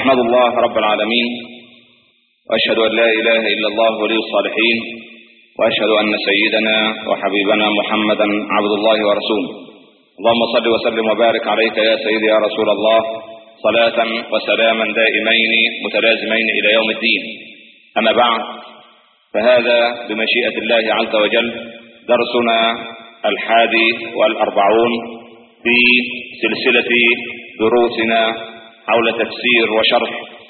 أحمد الله رب العالمين وأشهد أن لا إله إلا الله ولي الصالحين وأشهد أن سيدنا وحبيبنا محمدا عبد الله ورسوله اللهم صل وسلم وبارك عليك يا سيدي يا رسول الله صلاة وسلاما دائمين متلازمين إلى يوم الدين أما بعد فهذا بمشيئة الله عز وجل درسنا الحادي والأربعون في سلسلة دروسنا حول تفسير وشرح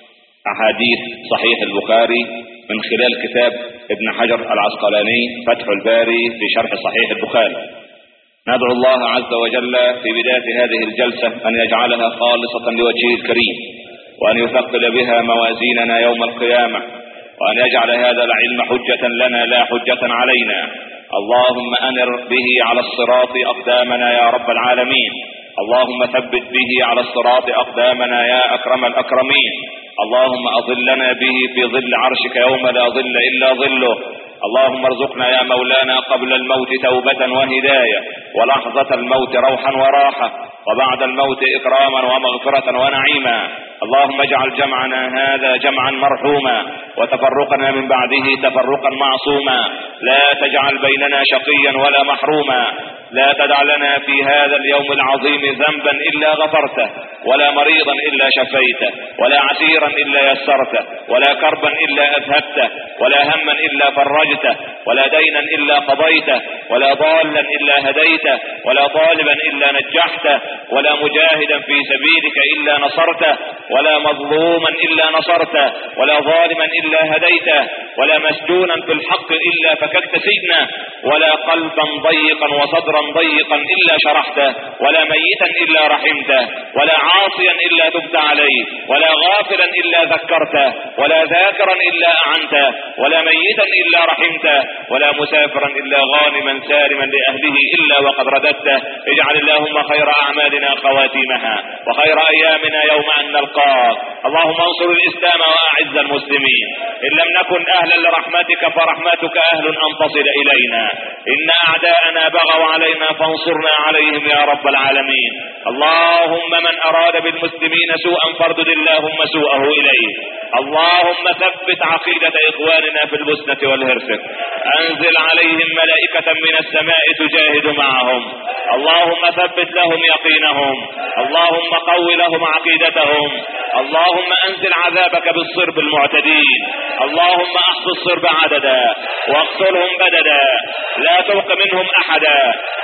أحاديث صحيح البخاري من خلال كتاب ابن حجر العسقلاني فتح الباري في شرح صحيح البخاري ندعو الله عز وجل في بداية هذه الجلسة أن يجعلها خالصة لوجهه الكريم وأن يثقل بها موازيننا يوم القيامة وأن يجعل هذا العلم حجة لنا لا حجة علينا اللهم أنر به على الصراط أقدامنا يا رب العالمين اللهم ثبت به على الصراط أقدامنا يا أكرم الأكرمين اللهم أظلنا به في ظل عرشك يوم لا ظل إلا ظله اللهم ارزقنا يا مولانا قبل الموت توبة وهداية ولحظة الموت روحا وراحة وبعد الموت إكراما ومغفرة ونعيما اللهم اجعل جمعنا هذا جمعا مرحوما وتفرقنا من بعده تفرقا معصوما لا تجعل بيننا شقيا ولا محروما لا تدع لنا في هذا اليوم العظيم ذنبا إلا غفرته ولا مريضا إلا شفيته ولا عسيرا إلا يسرته ولا كربا إلا أذهبته ولا هما إلا فرجته ولا دينا إلا قضيته ولا ضالا إلا هديته ولا طالبا إلا نجحته ولا مجاهدا في سبيلك إلا نصرته ولا مظلوما إلا نصرته ولا ظالما إلا هديته ولا مسجونا في الحق إلا فككت سجنه ولا قلبا ضيقا وصدرا ضيقا إلا شرحته ولا ميتا إلا رحمته ولا عاصيا إلا تبت عليه ولا غافلا إلا ذكرته ولا ذاكرا إلا أعنته ولا ميتا إلا رحمته ولا مسافرا إلا غانما سالما لأهله إلا وقد رددته اجعل اللهم خير أعمالنا خواتيمها وخير أيامنا يوم أن نلقاك اللهم انصر الإسلام وأعز المسلمين إن لم نكن أهلا لرحمتك فرحمتك أهل أن تصل إلينا إن أعداءنا بغوا علينا فانصرنا عليهم يا رب العالمين اللهم من أراد بالمسلمين سوءا فاردد اللهم سوءه إليه اللهم ثبت عقيدة إخواننا في البسنة والهرسك أنزل عليهم ملائكة من السماء تجاهد معهم اللهم ثبت لهم يقينهم اللهم قو لهم عقيدتهم اللهم أنزل عذابك بالصرب المعتدين اللهم احص الصرب عددا واقتلهم بددا لا تبق منهم أحدا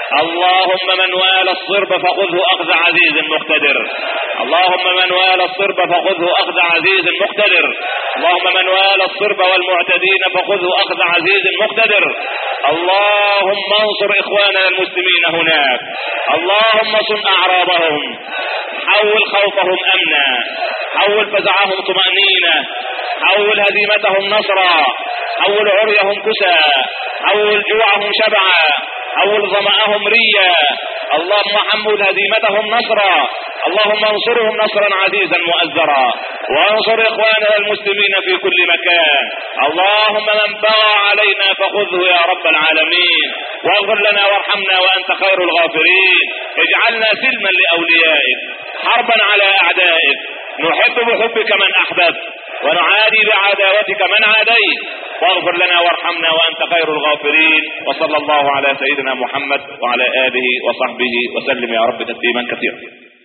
اللهم من والى الصرب فخذه أخذ عزيز مقتدر اللهم من والى الصرب فخذه أخذ عزيز مقتدر اللهم من والى الصرب والمعتدين فخذه أخذ عزيز مقتدر اللهم انصر إخواننا المسلمين هناك اللهم صن أعراضهم حول خوفهم أمنا حول فزعهم طمأنينة حول هزيمتهم نصرا حول عريهم كسى حول جوعهم شبعا حول ظمأهم ريا اللهم حمل هزيمتهم نصرا اللهم انصرهم نصرا عزيزا مؤزرا وانصر اخواننا المسلمين في كل مكان اللهم من بغى علينا فخذه يا رب العالمين واغفر لنا وارحمنا وانت خير الغافرين اجعلنا سلما لاوليائك حربا على اعدائك نحب بحبك من احببت ونعادي بعداوتك من عاديت واغفر لنا وارحمنا وانت خير الغافرين وصلى الله على سيدنا محمد وعلى اله وصحبه وسلم يا رب تسليما كثيرا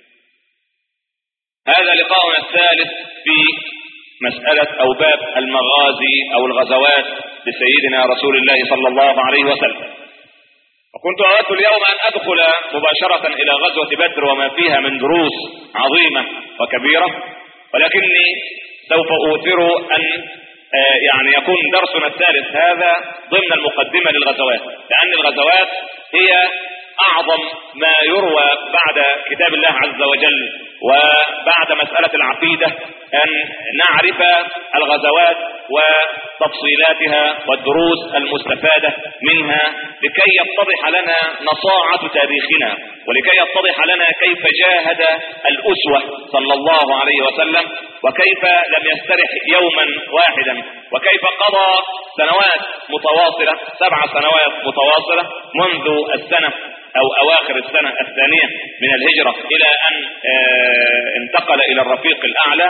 هذا لقاؤنا الثالث في مسألة أو باب المغازي أو الغزوات لسيدنا رسول الله صلى الله عليه وسلم وكنت أردت اليوم أن أدخل مباشرة إلى غزوة بدر وما فيها من دروس عظيمة وكبيرة ولكني سوف أوثر أن يعني يكون درسنا الثالث هذا ضمن المقدمة للغزوات لأن الغزوات هي أعظم ما يروى بعد كتاب الله عز وجل وبعد مسألة العقيدة أن نعرف الغزوات وتفصيلاتها والدروس المستفادة منها لكي يتضح لنا نصاعة تاريخنا ولكي يتضح لنا كيف جاهد الأسوة صلى الله عليه وسلم وكيف لم يسترح يوما واحدا وكيف قضى سنوات متواصلة سبع سنوات متواصلة منذ السنة او اواخر السنة الثانية من الهجرة الى ان انتقل الى الرفيق الاعلى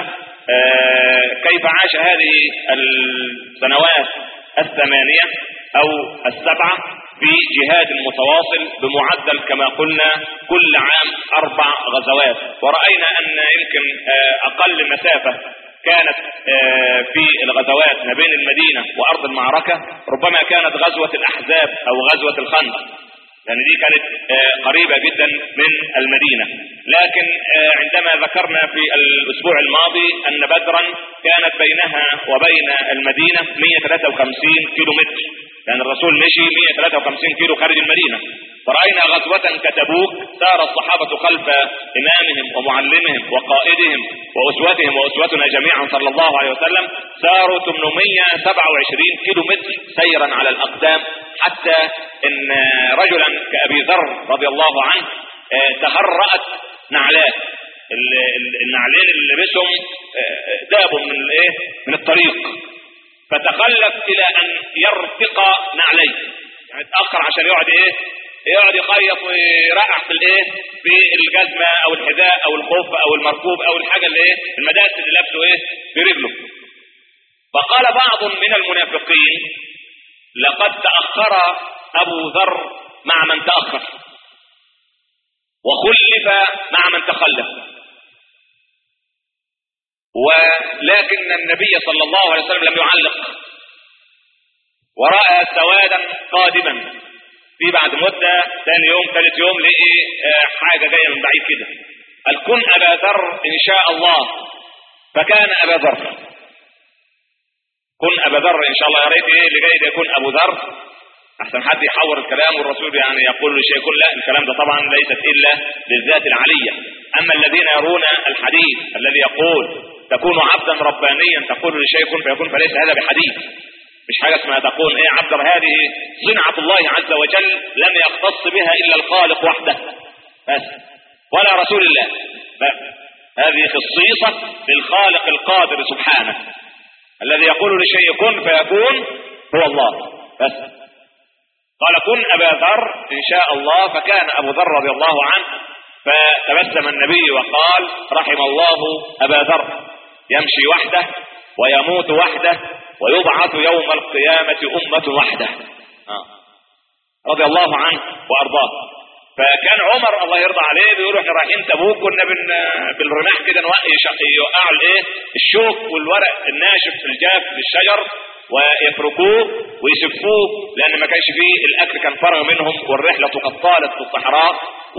آه، كيف عاش هذه السنوات الثمانية أو السبعة في جهاد متواصل بمعدل كما قلنا كل عام أربع غزوات ورأينا أن يمكن آه، أقل مسافة كانت آه، في الغزوات ما بين المدينة وأرض المعركة ربما كانت غزوة الأحزاب أو غزوة الخندق لأن دي كانت آه، قريبة جدا من المدينة لكن آه، عندما ذكرنا في الأسبوع الماضي أن بدرا كانت بينها وبين المدينة 153 كيلو متر لأن الرسول مشي 153 كيلو خارج المدينة ورأينا غزوة كتبوك سار الصحابة خلف إمامهم ومعلمهم وقائدهم وأسوتهم وأسوتنا جميعا صلى الله عليه وسلم ساروا 827 كيلو متر سيرا على الأقدام حتى إن رجلا كأبي ذر رضي الله عنه آه، تهرأت نعلاه النعلين اللي لبسهم آه، دابوا من الايه من الطريق فتخلف الى ان يرتقى نعليه يعني اتاخر عشان يقعد ايه يقعد يخيط ويرقع في الايه في الجزمه او الحذاء او الخف او المركوب او الحاجه اللي ايه المداس اللي لابسه ايه في رجله فقال بعض من المنافقين لقد تاخر ابو ذر مع من تاخر وخلف مع من تخلف ولكن النبي صلى الله عليه وسلم لم يعلق ورأى سوادا قادما في بعد مدة ثاني يوم ثالث يوم لقي آه، حاجة جاية من بعيد كده قال كن أبا ذر إن شاء الله فكان أبا ذر كن أبا ذر إن شاء الله يا ريت إيه اللي جاي ده يكون أبو ذر أحسن حد يحور الكلام والرسول يعني يقول لشيء كل لا الكلام ده طبعا ليست إلا للذات العلية أما الذين يرون الحديث الذي يقول تكون عبدا ربانيا تقول لشيء كن فيكون فليس هذا بحديث مش حاجة اسمها تكون ايه عبد هذه صنعة الله عز وجل لم يختص بها الا الخالق وحده بس ولا رسول الله بس هذه خصيصة للخالق القادر سبحانه الذي يقول لشيء كن فيكون هو الله بس قال كن ابا ذر ان شاء الله فكان ابو ذر رضي الله عنه فتبسم النبي وقال رحم الله ابا ذر يمشي وحده ويموت وحده ويبعث يوم القيامة أمة وحده آه. رضي الله عنه وأرضاه فكان عمر الله يرضى عليه بيقول احنا رايحين تبوك كنا بن بالرماح كده يوقعوا الايه الشوك والورق الناشف في الجاف للشجر ويتركوه ويسفوه لان ما كانش فيه الاكل كان فرغ منهم والرحله قد طالت في الصحراء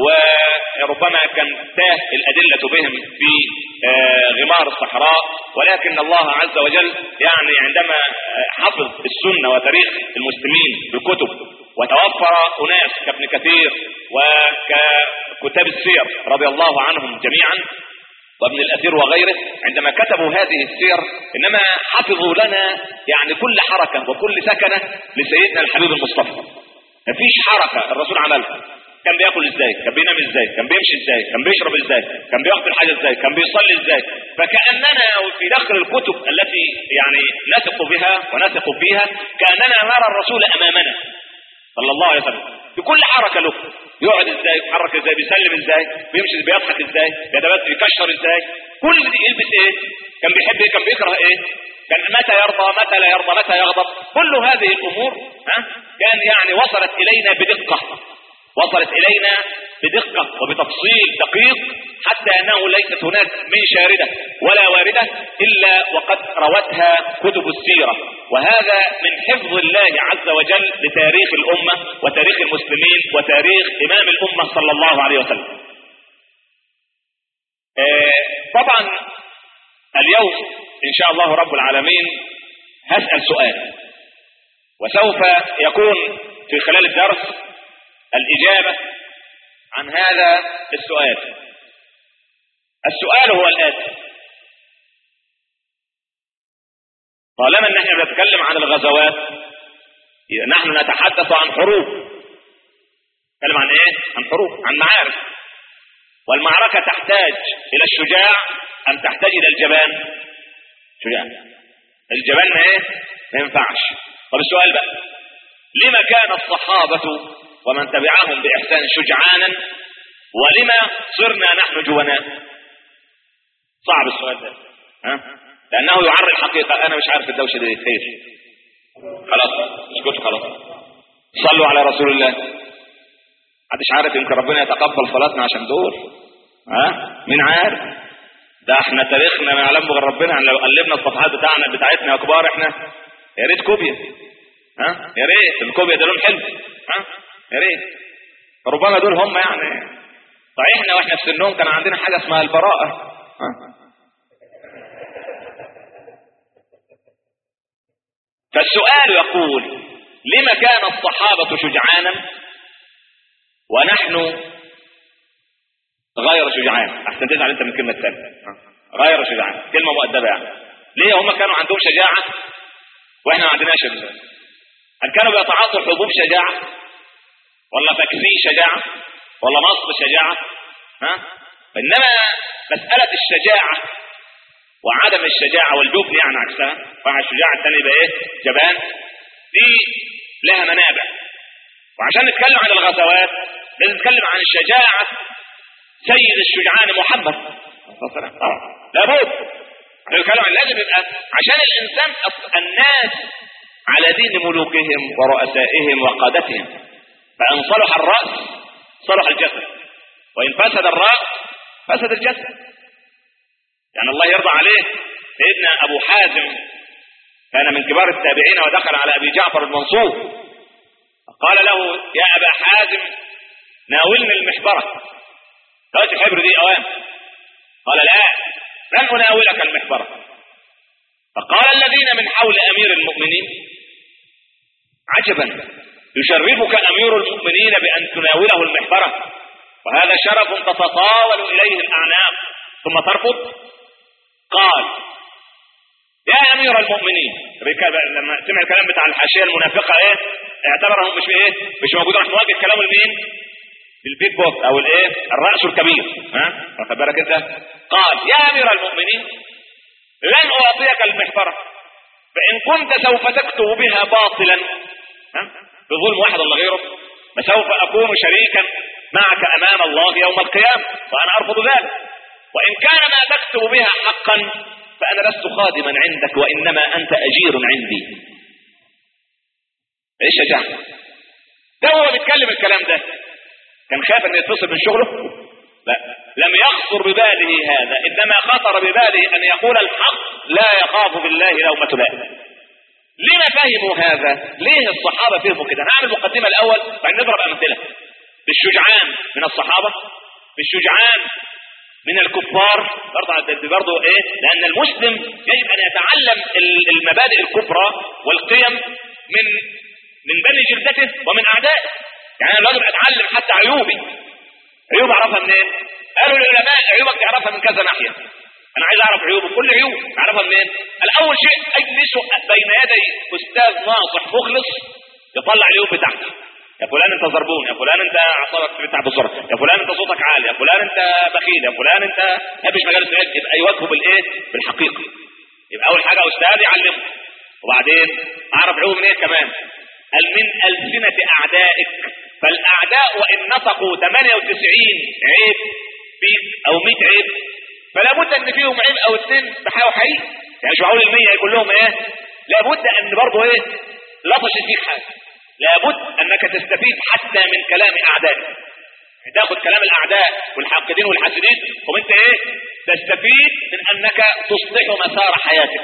وربما كان تاه الادله بهم في آه، غمار الصحراء ولكن الله عز وجل يعني عندما حفظ السنه وتاريخ المسلمين بالكتب وتوفر اناس كابن كثير وكتاب السير رضي الله عنهم جميعا وابن الاثير وغيره عندما كتبوا هذه السير انما حفظوا لنا يعني كل حركة وكل سكنة لسيدنا الحبيب المصطفى مفيش حركة الرسول عملها كان بياكل ازاي كان بينام ازاي كان بيمشي ازاي كان بيشرب ازاي كان بياخد الحاجه ازاي كان بيصلي ازاي فكاننا في داخل الكتب التي يعني نثق بها ونثق فيها كاننا نرى الرسول امامنا صلى الله عليه وسلم في كل حركه له يقعد ازاي يتحرك ازاي بيسلم ازاي بيمشي بيضحك ازاي بيتبسم يكشر ازاي كل دي يلبس ايه كان بيحب ايه كان بيكره ايه كان متى يرضى متى لا يرضى متى يغضب كل هذه الامور ها كان يعني وصلت الينا بدقه وصلت الينا بدقة وبتفصيل دقيق حتى انه ليست هناك من شاردة ولا واردة الا وقد روتها كتب السيرة وهذا من حفظ الله عز وجل لتاريخ الامة وتاريخ المسلمين وتاريخ امام الامة صلى الله عليه وسلم آه طبعا اليوم ان شاء الله رب العالمين هسأل سؤال وسوف يكون في خلال الدرس الإجابة عن هذا السؤال السؤال هو الآتي طالما ان احنا بنتكلم عن الغزوات نحن نتحدث عن حروب نتكلم عن ايه عن حروب عن معارك والمعركة تحتاج الى الشجاع ام تحتاج الى الجبان شجاع الجبان ايه ما ينفعش طب السؤال بقى لما كان الصحابة ومن تبعهم بإحسان شجعانا ولما صرنا نحن جبناء صعب السؤال ده ها لانه يعري الحقيقه انا مش عارف الدوشه دي خير خلاص اسكت خلاص صلوا على رسول الله محدش عارف يمكن ربنا يتقبل صلاتنا عشان دول ها مين عارف ده احنا تاريخنا ما يعلم غير ربنا يعني لو قلبنا الصفحات بتاعنا بتاعتنا يا كبار احنا يا ريت كوبيا ها يا ريت الكوبيا ده لون حلو ها يا ريت ربما دول هم يعني صحيح احنا واحنا في سنهم كان عندنا حاجه اسمها البراءه ها فالسؤال يقول لما كان الصحابة شجعانا ونحن غير شجعان احسن تزعل انت من الكلمة الثانية غير شجعان كلمة مؤدبة يعني ليه هم كانوا عندهم شجاعة واحنا ما عندناش هل كانوا بيتعاطوا حبوب شجاعة ولا فاكسين شجاعة ولا مصر شجاعة ها انما مسألة الشجاعة وعدم الشجاعة والجبن يعني عكسها واحد الشجاعة الثاني يبقى ايه جبان دي لها منابع وعشان نتكلم عن الغزوات لازم نتكلم عن الشجاعة سيد الشجعان محمد صلى الله عليه وسلم لابد نتكلم عن لازم يبقى عشان الانسان الناس على دين ملوكهم ورؤسائهم وقادتهم فان صلح الراس صلح الجسد وان فسد الراس فسد الجسد يعني الله يرضى عليه سيدنا ابو حازم كان من كبار التابعين ودخل على ابي جعفر المنصور قال له يا ابا حازم ناولني المحبره دلوقتي الحبر دي اوام قال لا لن اناولك المحبره فقال الذين من حول امير المؤمنين عجبا يشرفك امير المؤمنين بان تناوله المحبره وهذا شرف تتطاول اليه الاعناق ثم ترفض قال يا امير المؤمنين لما سمع الكلام بتاع الحاشيه المنافقه ايه اعتبرهم مش ايه مش موجود راح مواجه كلامه لمين البيج بوك او الايه الراس الكبير ها واخد بالك انت قال يا امير المؤمنين لن اعطيك المحبره فان كنت سوف تكتب بها باطلا ها بظلم واحد ولا غيره فسوف اكون شريكا معك امام الله يوم القيامه وانا ارفض ذلك وان كان ما تكتب بها حقا فانا لست خادما عندك وانما انت اجير عندي ايش شجاعه ده هو بيتكلم الكلام ده كان خاف ان يتصل من شغله لا لم يخطر بباله هذا انما خطر بباله ان يقول الحق لا يخاف بالله لومة لائم لما فهموا هذا ليه الصحابة فهموا كده نعمل مقدمة الاول بعد نضرب امثلة بالشجعان من الصحابة بالشجعان من الكفار برضه برضه ايه لان المسلم يجب ان يتعلم المبادئ الكبرى والقيم من من بني جلدته ومن اعدائه يعني انا لازم اتعلم حتى عيوبي عيوب اعرفها منين قالوا العلماء عيوبك تعرفها من كذا ناحيه انا عايز اعرف عيوبه كل عيوب اعرفها منين الاول شيء اجلس بين يدي استاذ ناصح مخلص يطلع العيوب بتاعتي يا فلان انت زربون يا فلان انت اعصابك بتاع بسرعه يا فلان انت صوتك عالي يا فلان انت بخيل يا فلان انت ما فيش مجال العلم يبقى يواجهه بالايه بالحقيقه يبقى اول حاجه استاذ يعلمه وبعدين اعرف عيوب من ايه كمان قال من السنه اعدائك فالاعداء وان نطقوا 98 عيب فيك او 100 عيب فلا بد ان فيهم عيب او اثنين بحاول حقيقي يعني مش معقول ال100 كلهم ايه لابد ان برضه ايه لطش فيك حاجه لابد انك تستفيد حتى من كلام اعدائك تاخد كلام الاعداء والحاقدين والحاسدين وانت ايه تستفيد من انك تصلح مسار حياتك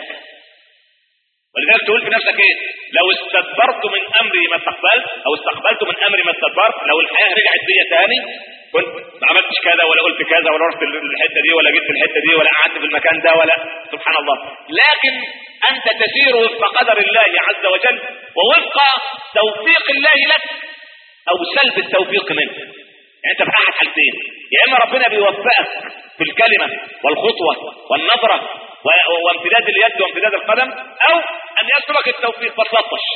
ولذلك تقول في نفسك ايه لو استدبرت من امري ما استقبلت او استقبلت من امري ما استدبرت لو الحياه رجعت بيا تاني كنت ما عملتش كذا ولا قلت كذا ولا رحت الحته دي ولا جيت الحته دي ولا قعدت في المكان ده ولا سبحان الله لكن انت تسير وفق قدر الله عز وجل ووفق توفيق الله لك او سلب التوفيق منه يعني انت في احد حالتين يا اما ربنا بيوفقك في الكلمه والخطوه والنظره وامتداد اليد وامتداد القدم او ان يسلبك التوفيق فتلطش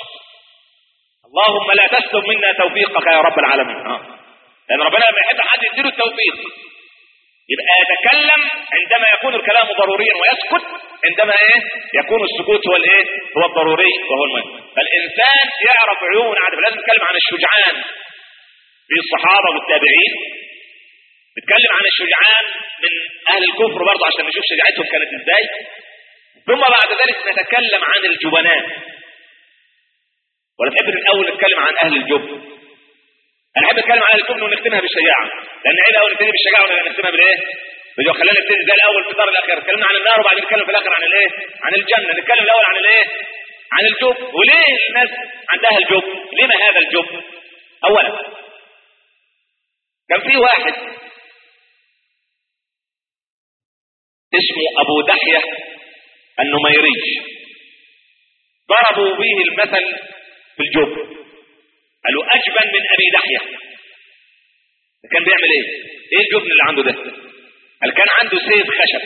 اللهم لا تسلب منا توفيقك يا رب العالمين آه. لان ربنا لما يحب حد يديله التوفيق يبقى يتكلم عندما يكون الكلام ضروريا ويسكت عندما ايه يكون السكوت هو الايه هو الضروري وهو المهم فالانسان يعرف عيون عادة لازم نتكلم عن الشجعان في الصحابه والتابعين نتكلم عن الشجعان من اهل الكفر برضه عشان نشوف شجاعتهم كانت ازاي ثم بعد ذلك نتكلم عن الجبناء ولا تحب الاول نتكلم عن اهل الجبن انا احب اتكلم عن اهل الجبن ونختمها بالشجاعه لان ايه الاول نبتدي بالشجاعه ولا نختمها بالايه بدو خلينا نبتدي زي الاول في الدار الاخير اتكلمنا عن النار وبعدين نتكلم في الاخر عن الايه عن الجنه نتكلم الاول عن الايه عن الجبن وليه الناس عندها الجبن لما هذا الجبن اولا كان في واحد اسمه ابو دحيه النميري ضربوا به المثل في الجبن قالوا اجبن من ابي دحيه كان بيعمل ايه ايه الجبن اللي عنده ده قال كان عنده سيف خشب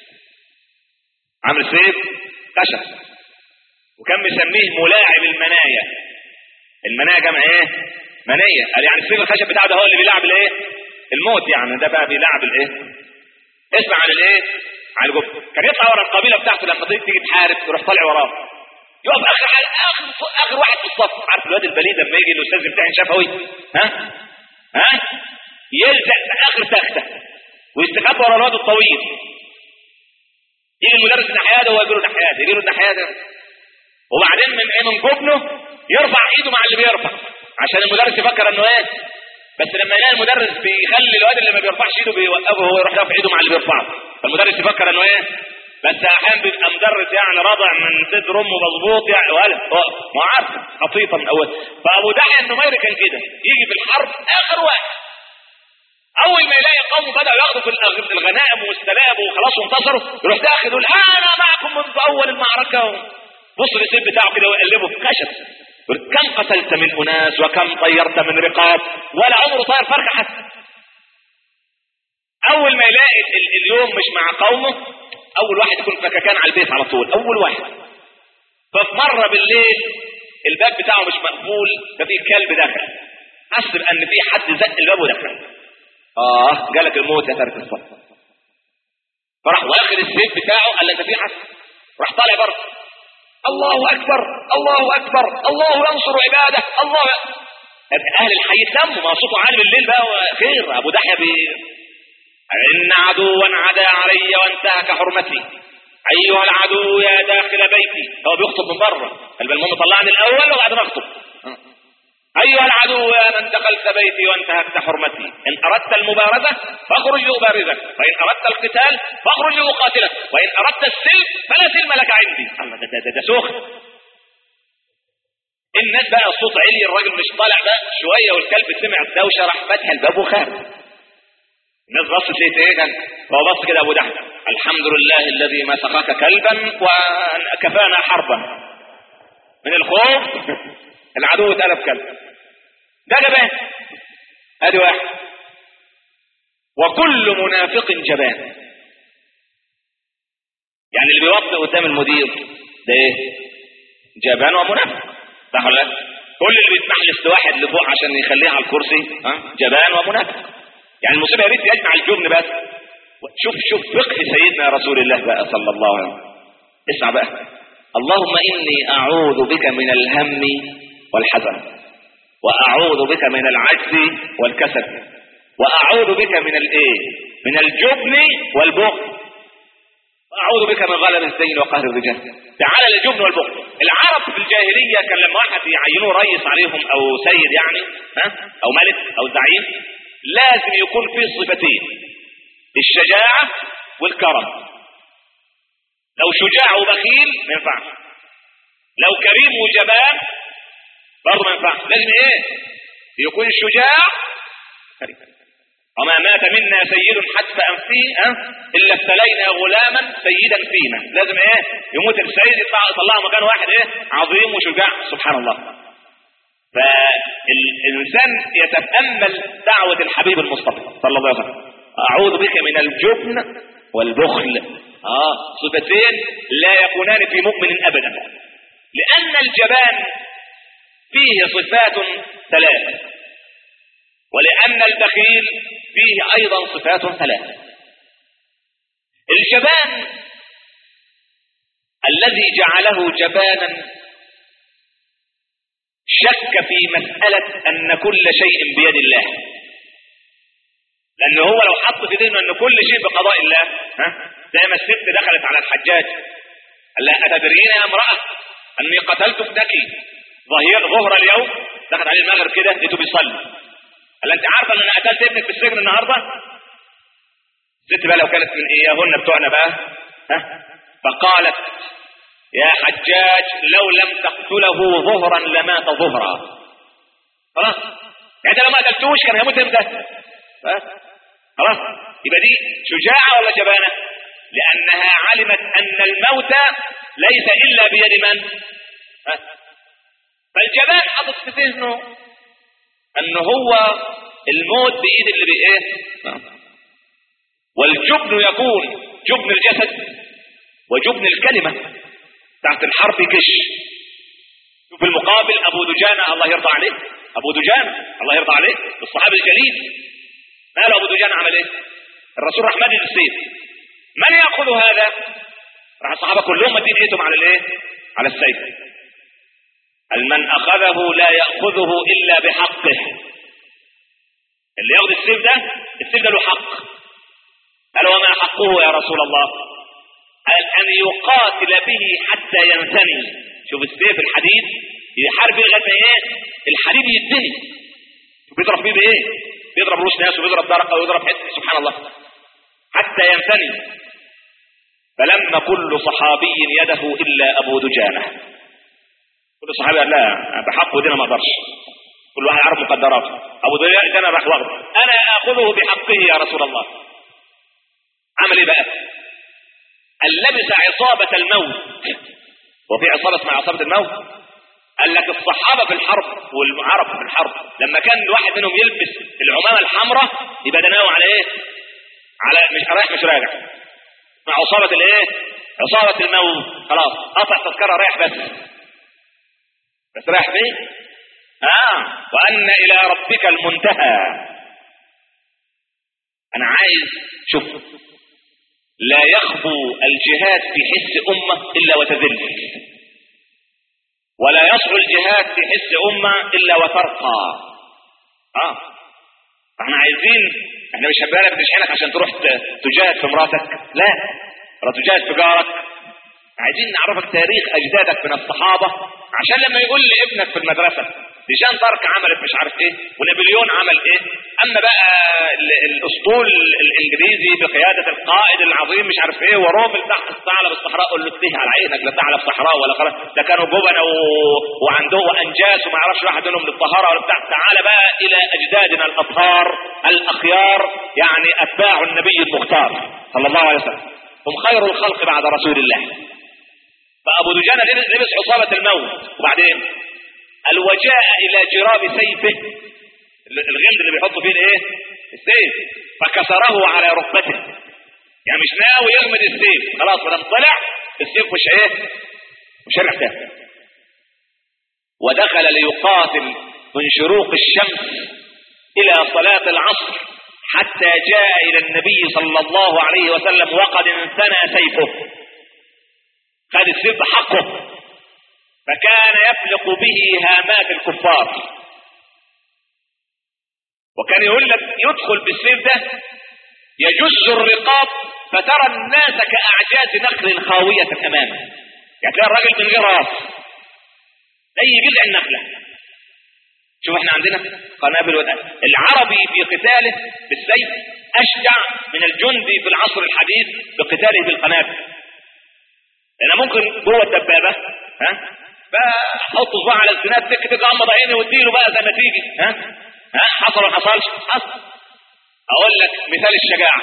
عامل سيف خشب وكان مسميه ملاعب المنايا المنايا جمع ايه منية قال يعني السيف الخشب بتاعه ده هو اللي بيلعب الايه الموت يعني ده بقى بيلعب الايه اسمع عن الايه عن الجبن كان يطلع ورا القبيله بتاعته لما تيجي تحارب تروح طالع وراه يقف اخر اخر اخر واحد في الصف عارف الواد البليد لما يجي الاستاذ يمتحن شفوي ها ها يلزق في اخر تخته ويستخبى ورا الواد الطويل يجي المدرس النحياده وهو يجي له نحياده يجي له النحياده وبعدين من ايه من جبنه يرفع ايده مع اللي بيرفع عشان المدرس يفكر انه ايه بس لما يلاقي المدرس بيخلي الواد اللي ما بيرفعش ايده بيوقفه وهو يروح يرفع ايده مع اللي بيرفعه فالمدرس يفكر انه ايه بس احيانا بيبقى مدرس يعني رضع من صدر امه مظبوط يعني ولا ما عارف خطيطه من اول فابو دحية النميري كان كده يجي في الحرب اخر واحد اول ما يلاقي قوم بداوا ياخدوا في الغنائم والسلاب وخلاص وانتصروا يروح داخل يقول انا معكم منذ اول المعركه بص السيف بتاعه كده ويقلبه خشب كم قتلت من اناس وكم طيرت من رقاب ولا عمره طير فرخه حتى اول ما يلاقي اليوم مش مع قومه اول واحد يكون فككان على البيت على طول اول واحد ففي مره بالليل الباب بتاعه مش مقفول ففي كلب دخل حس ان في حد زق الباب ودخل اه جالك الموت يا ترك الصف فراح واخد السيف بتاعه قال انت في حد راح طالع بره الله اكبر الله اكبر الله ينصر عباده الله اهل الحي تلموا ما صوته عالي بالليل بقى خير ابو دحية بي ان عدوا عدا علي وانتهك حرمتي ايها العدو يا داخل بيتي هو بيخطب من بره المهم طلعني الاول وبعدين اخطب أيها العدو يا من دخلت بيتي وانتهكت حرمتي إن أردت المبارزة فاخرج لأبارزك وإن أردت القتال فاخرج لأقاتلك وإن أردت السلم فلا سلم لك عندي الله ده, ده, ده, سخن الناس بقى الصوت علي الراجل مش طالع بقى شوية والكلب سمع الدوشة راح فتح الباب وخارج الناس بصت ليه ايه كان فهو بص كده ابو دحم الحمد لله الذي مسخك كلبا وكفانا حربا من الخوف العدو اتقلب كلب ده جبان ادي واحد وكل منافق جبان يعني اللي بيوطئ قدام المدير ده ايه جبان ومنافق صح ولا كل اللي بيسمح لاستواحد لفوق عشان يخليه على الكرسي ها جبان ومنافق يعني المصيبه يا ريت يجمع الجبن بس شوف شوف فقه سيدنا رسول الله بقى صلى الله عليه وسلم اسمع بقى اللهم اني اعوذ بك من الهم والحزن واعوذ بك من العجز والكسل واعوذ بك من الايه من الجبن والبخل واعوذ بك من غلب الدين وقهر الرجال تعالى الجبن والبخل العرب في الجاهليه كان لما واحد يعينوه رئيس عليهم او سيد يعني ها او ملك او زعيم لازم يكون فيه صفتين الشجاعه والكرم لو شجاع وبخيل ما ينفعش لو كريم وجبان برضه ما ينفعش لازم ايه يكون شجاع وما مات منا سيد حتف انفه أه؟ الا ابتلينا غلاما سيدا فينا لازم ايه يموت السيد يطلع يطلع مكان واحد ايه عظيم وشجاع سبحان الله فالانسان يتامل دعوه الحبيب المصطفى صلى الله عليه وسلم اعوذ بك من الجبن والبخل اه صفتين لا يكونان في مؤمن ابدا لان الجبان فيه صفات ثلاث ولأن البخيل فيه أيضا صفات ثلاث الجبان الذي جعله جبانا شك في مسألة أن كل شيء بيد الله لأن هو لو حط في ذهنه أن كل شيء بقضاء الله ها زي ما الست دخلت على الحجاج قال لها اتدرين يا امراه اني قتلت ابنك ظهير ظهر اليوم دخل عليه المغرب كده لقيته بيصلي قال لها انت عارفه ان انا قتلت ابنك في السجن النهارده الست بقى لو كانت من اياهن بتوعنا بقى ها فقالت يا حجاج لو لم تقتله ظهرا لمات ظهرا خلاص يعني لو ما قتلتوش كان هيموت امتى ها؟ خلاص يبقى دي شجاعه ولا جبانه لانها علمت ان الموت ليس الا بيد من ها؟ فالجبان حاطط في ذهنه ان هو الموت بايد اللي بايه والجبن يكون جبن الجسد وجبن الكلمة تحت الحرف كش في المقابل أبو دجانة الله يرضى عليه أبو دجانة الله يرضى عليه الصحابي الجليل ماله أبو دجانة عمل إيه الرسول راح مدد السيف من يأخذ هذا راح الصحابة كلهم مدين ايدهم على الايه على السيف من أخذه لا يأخذه إلا بحقه اللي ياخذ السيف ده السيف ده له حق قال وما حقه يا رسول الله قال أن يقاتل به حتى ينثني شوف السيف الحديد يحارب لغايه ايه الحديد يدني شوف بيضرب بيه بايه بيضرب روس ناس وبيضرب درقه ويضرب حته سبحان الله حتى ينثني فلما كل صحابي يده الا ابو دجانه كل صحابي قال لا بحقه دي انا ما اقدرش كل واحد عارف مقدراته ابو دجانه راح واخده انا اخذه بحقه يا رسول الله عمل ايه بقى قال لبس عصابة الموت وفي عصابة اسمها عصابة الموت قال لك الصحابة في الحرب والعرب في الحرب لما كان واحد منهم يلبس العمامة الحمراء يبقى ده ناوي على ايه على مش رايح مش راجع مع عصابة الايه عصابة الموت خلاص قطع تذكرة رايح بس بس رايح فين اه وان الى ربك المنتهى انا عايز شوف لا يخبو الجهاد في حس أمة إلا وتذل ولا يصعو الجهاد في حس أمة إلا وترقى آه احنا عايزين احنا مش هبالك تشحنك عشان تروح تجاهد في مراتك لا ولا تجاهد في جارك عايزين نعرفك تاريخ اجدادك من الصحابة عشان لما يقول لابنك في المدرسة لجان دارك عملت مش عارف ايه ونابليون عمل ايه اما بقى الاسطول الانجليزي بقيادة القائد العظيم مش عارف ايه ورومل تحت الثعلب الصحراء قول له اتيه على عينك لا ثعلب صحراء ولا خلاص ده كانوا جبنة و... وعنده انجاس وما يعرفش واحد منهم للطهارة ولا بتاع تعالى بقى الى اجدادنا الاطهار الاخيار يعني اتباع النبي المختار صلى الله عليه وسلم هم خير الخلق بعد رسول الله فابو دجانة لبس عصابة الموت وبعدين قال وجاء الى جراب سيفه الغلد اللي بيحطوا فيه الايه السيف فكسره على ركبته يعني مش ناوي يغمد السيف خلاص ما طلع السيف مش ايه مش هيرجع تاني ودخل ليقاتل من شروق الشمس الى صلاة العصر حتى جاء الى النبي صلى الله عليه وسلم وقد انثنى سيفه خد السيف بحقه فكان يفلق به هامات الكفار وكان يقول لك يدخل بالسيف ده يجز الرقاب فترى الناس كأعجاز نخل خاوية أمامه يعني تلاقي الراجل من غير راس زي جذع النخلة شوف احنا عندنا قنابل ودقة العربي في قتاله بالسيف أشجع من الجندي في العصر الحديث بقتاله بالقنابل لأن ممكن جوه الدبابة ها فحط صباع على الزناد تك تك غمض عيني واديله بقى زي ما تيجي ها ها حصل ولا حصلش حصل اقول لك مثال الشجاعه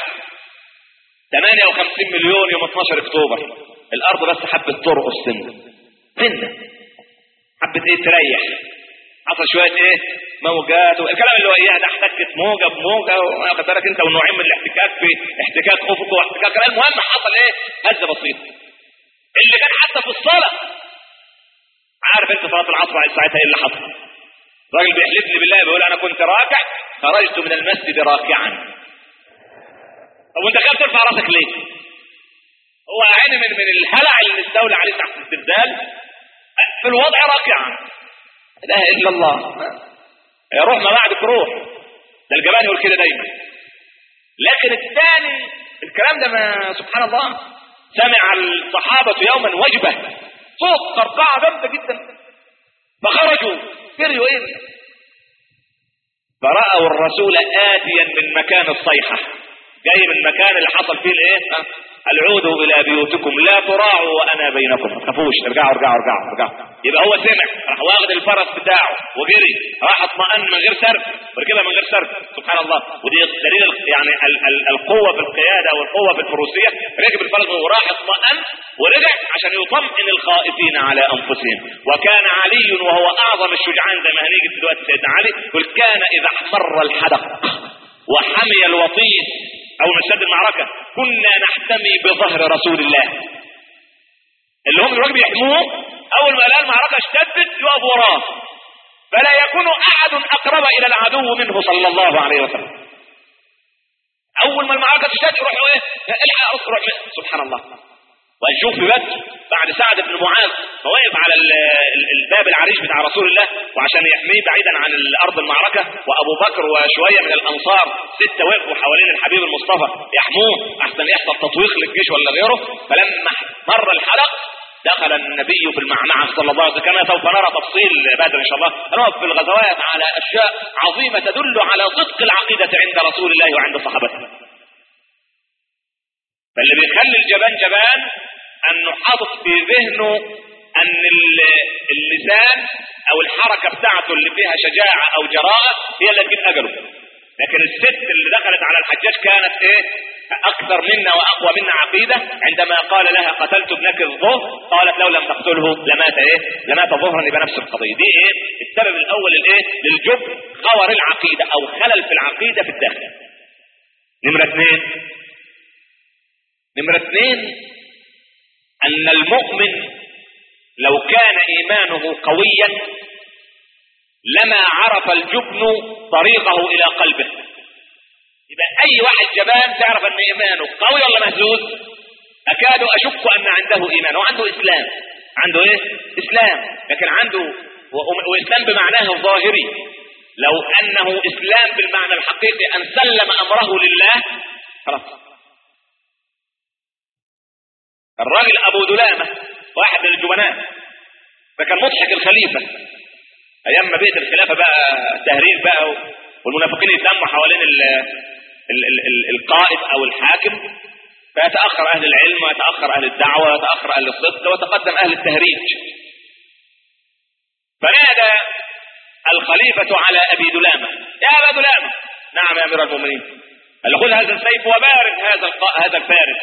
58 مليون يوم 12 اكتوبر الارض بس حبت ترقص سنه سنه حبت ايه تريح حصل شويه ايه موجات الكلام اللي هو اياها ده احتكت موجه بموجه واخد بالك انت والنوعين من الاحتكاك في احتكاك افقي واحتكاك المهم حصل ايه هزه بسيطه اللي كان حتى في الصلاه عارف انت صلاه العصر ساعتها ايه اللي حصل راجل بيحلف لي بالله بيقول انا كنت راكع خرجت من المسجد راكعا طب وانت خايف ترفع راسك ليه هو عيني من من الهلع اللي استولى عليه تحت الزلزال في الوضع راكعا لا اله الا الله يا روح ما بعدك روح ده الجبان يقول كده دايما لكن الثاني الكلام ده ما سبحان الله سمع الصحابة يوما وجبة صوت قرقعة جامدة جدا فخرجوا جريوا ايه فرأوا الرسول آتيا من مكان الصيحة جاي من المكان اللي حصل فيه الايه العودوا الى بيوتكم لا تراعوا وانا بينكم ما تخافوش ارجعوا ارجعوا ارجعوا ارجعوا يبقى هو سمع راح واخد الفرس بتاعه وجري راح اطمئن من غير سرد وركبها من غير سرد سبحان الله ودي دليل يعني ال ال القوه في القياده والقوه في الفروسيه ركب الفرس وراح اطمئن ورجع عشان يطمئن الخائفين على انفسهم وكان علي وهو اعظم الشجعان زي ما هنيجي دلوقتي سيدنا علي يقول كان اذا احمر الحدق وحمي الوطيس او نشد المعركة كنا نحتمي بظهر رسول الله اللي هم الراجل بيحموه اول ما لقى المعركة اشتدت يقف وراه فلا يكون احد اقرب الى العدو منه صلى الله عليه وسلم اول ما المعركة تشتد يروحوا ايه الحق روح سبحان الله ونشوف في بدر بعد سعد بن معاذ فوقف على الباب العريش بتاع رسول الله وعشان يحميه بعيدا عن الارض المعركه وابو بكر وشويه من الانصار سته وقفوا حوالين الحبيب المصطفى يحموه احسن يحصل تطويق للجيش ولا غيره فلما مر الحلق دخل النبي في المعمعة صلى الله عليه وسلم كما سوف نرى تفصيل بدر ان شاء الله نقف في الغزوات على اشياء عظيمه تدل على صدق العقيده عند رسول الله وعند صحابته فاللي بيخلي الجبان جبان انه حاطط في ذهنه ان اللسان او الحركة بتاعته اللي فيها شجاعة او جراءة هي اللي تجيب اجله لكن الست اللي دخلت على الحجاج كانت ايه اكثر منا واقوى منا عقيدة عندما قال لها قتلت ابنك الظهر قالت لو لم تقتله لمات ايه لمات ظهرا يبقى نفس القضية دي ايه السبب الاول الايه للجب خور العقيدة او خلل في العقيدة في الداخل نمرة اثنين نمرة اثنين ان المؤمن لو كان ايمانه قويا لما عرف الجبن طريقه الى قلبه يبقى اي واحد جبان تعرف ان ايمانه قوي ولا مهزوز اكاد اشك ان عنده ايمان وعنده اسلام عنده ايه اسلام لكن عنده واسلام بمعناه الظاهري لو انه اسلام بالمعنى الحقيقي ان سلم امره لله خلاص الراجل ابو دلامة واحد من الجبناء فكان مضحك الخليفة ايام ما بقت الخلافة بقى تهريج بقى والمنافقين يتلموا حوالين ال ال ال ال القائد او الحاكم فيتأخر اهل العلم ويتأخر اهل الدعوة ويتأخر اهل الصدق ويتقدم اهل التهريج فنادى الخليفة على ابي دلامة يا ابا دلامة نعم يا امير المؤمنين قال خذ هذا السيف وبارد هذا هذا الفارس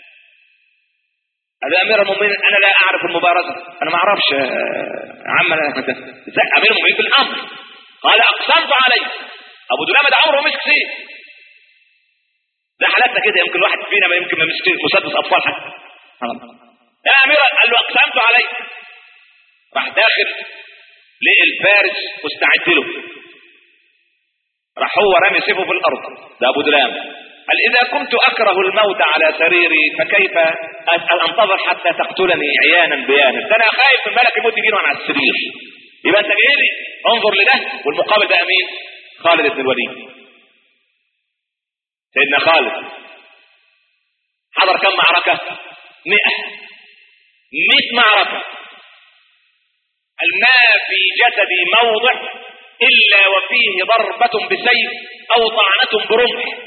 هذا امير المؤمنين انا لا اعرف المبارزه انا ما اعرفش عم امير المؤمنين في الامر قال اقسمت عليه ابو دلامه ده عمره مسك سيف ده حالاتنا كده يمكن الواحد فينا ما يمكن ما مسك مسدس اطفال حتى يا امير قال له اقسمت عليه راح داخل لقي الفارس مستعد له راح هو رامي سيفه في الارض ده ابو دلامه قال إذا كنت أكره الموت على سريري فكيف أنتظر حتى تقتلني عيانا بيانا ده أنا خايف من ملك الموت يجيني على السرير يبقى أنت جاي لي انظر لده والمقابل ده مين؟ خالد بن الوليد سيدنا خالد حضر كم معركة؟ مئة مئة معركة ما في جسدي موضع إلا وفيه ضربة بسيف أو طعنة برمح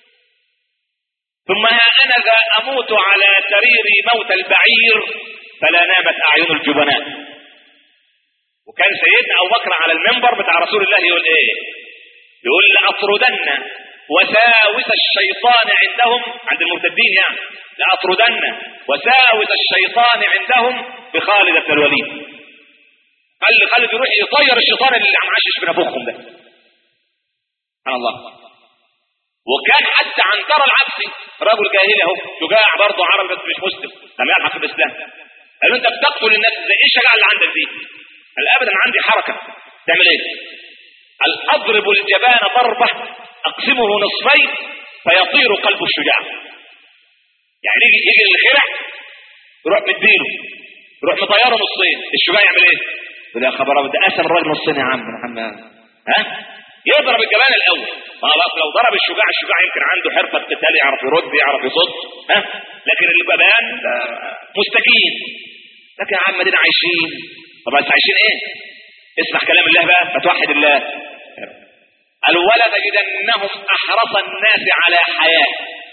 ثم ها انا ذا اموت على سريري موت البعير فلا نامت اعين الجبناء وكان سيدنا ابو بكر على المنبر بتاع رسول الله يقول ايه يقول لاطردن وساوس الشيطان عندهم عند المرتدين يعني لاطردن وساوس الشيطان عندهم بخالد بن الوليد قال لي خالد يروح يطير الشيطان اللي عم عشش بنفخهم ده سبحان الله وكان حتى عنترة العبسي رجل جاهلي اهو شجاع برضه عربي بس مش مسلم لم يلحق بالاسلام قال له انت بتقتل الناس ازاي ايه الشجاعه اللي عندك دي؟ قال ابدا عندي حركه تعمل ايه؟ قال اضرب الجبان ضربه اقسمه نصفين فيطير قلب الشجاع يعني يجي يجي الخرع يروح مديله يروح مطيره نصين الشجاع يعمل ايه؟ يقول يا خبر ده قسم الراجل نصين يا عم محمد ها؟ يضرب الجبان الاول ما بقى لو ضرب الشجاع الشجاع يمكن عنده حرفه قتال يعرف يرد يعرف يصد ها لكن الجبان مستكين لكن يا عم دينا عايشين طب بس عايشين ايه اسمع كلام الله بقى فتوحد الله قال ولا تجدنهم احرص الناس على حياه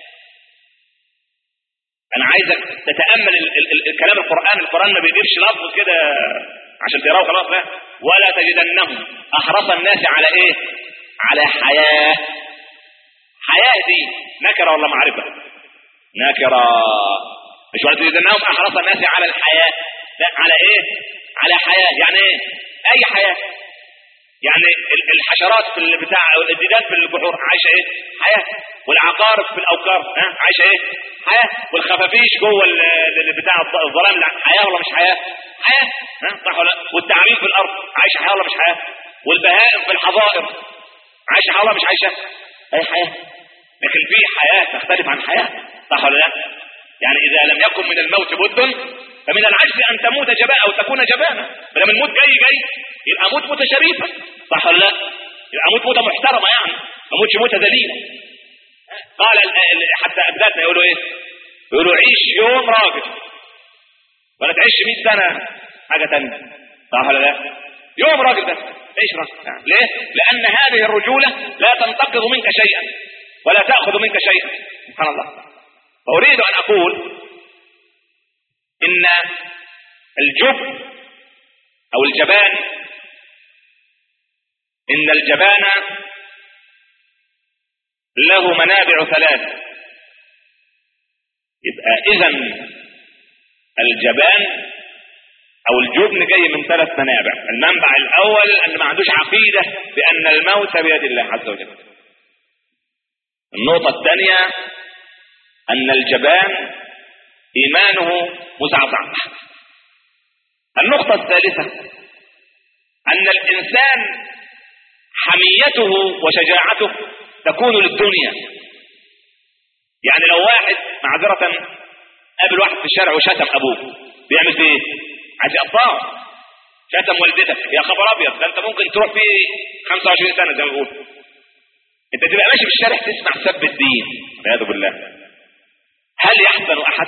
انا عايزك تتامل ال ال ال الكلام القران القران ما بيجيبش لفظ كده عشان تقراه خلاص لا ولا تجدنهم احرص الناس على ايه على حياه حياه دي نكره ولا معرفه نكره مش ولا تجدنهم احرص الناس على الحياه لا على ايه على حياه يعني ايه اي حياه يعني الحشرات في البتاع الديدان في البحور عايشه ايه حياه والعقارب في الاوكار ها عايشه ايه حياه والخفافيش جوه بتاع الظلام حياه ولا مش حياه حياه ها صح ولا والتعابين في الارض عايشه حياه ولا مش حياه والبهائم في الحظائر عايشه حياه ولا مش عايشه اي حياه لكن في حياه تختلف عن حياه صح ولا لا يعني اذا لم يكن من الموت بد فمن العجز ان تموت جباء او تكون جبانا بدل الموت جاي جاي يبقى موت موته شريفه صح ولا لا يبقى موت موته محترمه يعني ما موتش موته ذليله قال حتى اجدادنا يقولوا ايه يقولوا عيش يوم راجل ولا تعيش 100 سنه حاجه ثانيه صح ولا لا يوم راجل بس عيش راجل يعني. ليه لان هذه الرجوله لا تنتقض منك شيئا ولا تاخذ منك شيئا سبحان الله فاريد ان اقول ان الجبن او الجبان ان الجبان له منابع ثلاث يبقى اذا الجبان او الجبن جاي من ثلاث منابع المنبع الاول ان ما عندوش عقيده بان الموت بيد الله عز وجل النقطه الثانيه ان الجبان ايمانه مزعزع النقطه الثالثه ان الانسان حميته وشجاعته تكون للدنيا يعني لو واحد معذرة قابل واحد في الشارع وشتم ابوه بيعمل فيه ايه؟ عايز يقطعه شتم والدتك يا خبر ابيض ده انت ممكن تروح فيه 25 سنه زي ما بيقول انت تبقى ماشي في الشارع تسمع سب الدين والعياذ بالله هل يحزن احد؟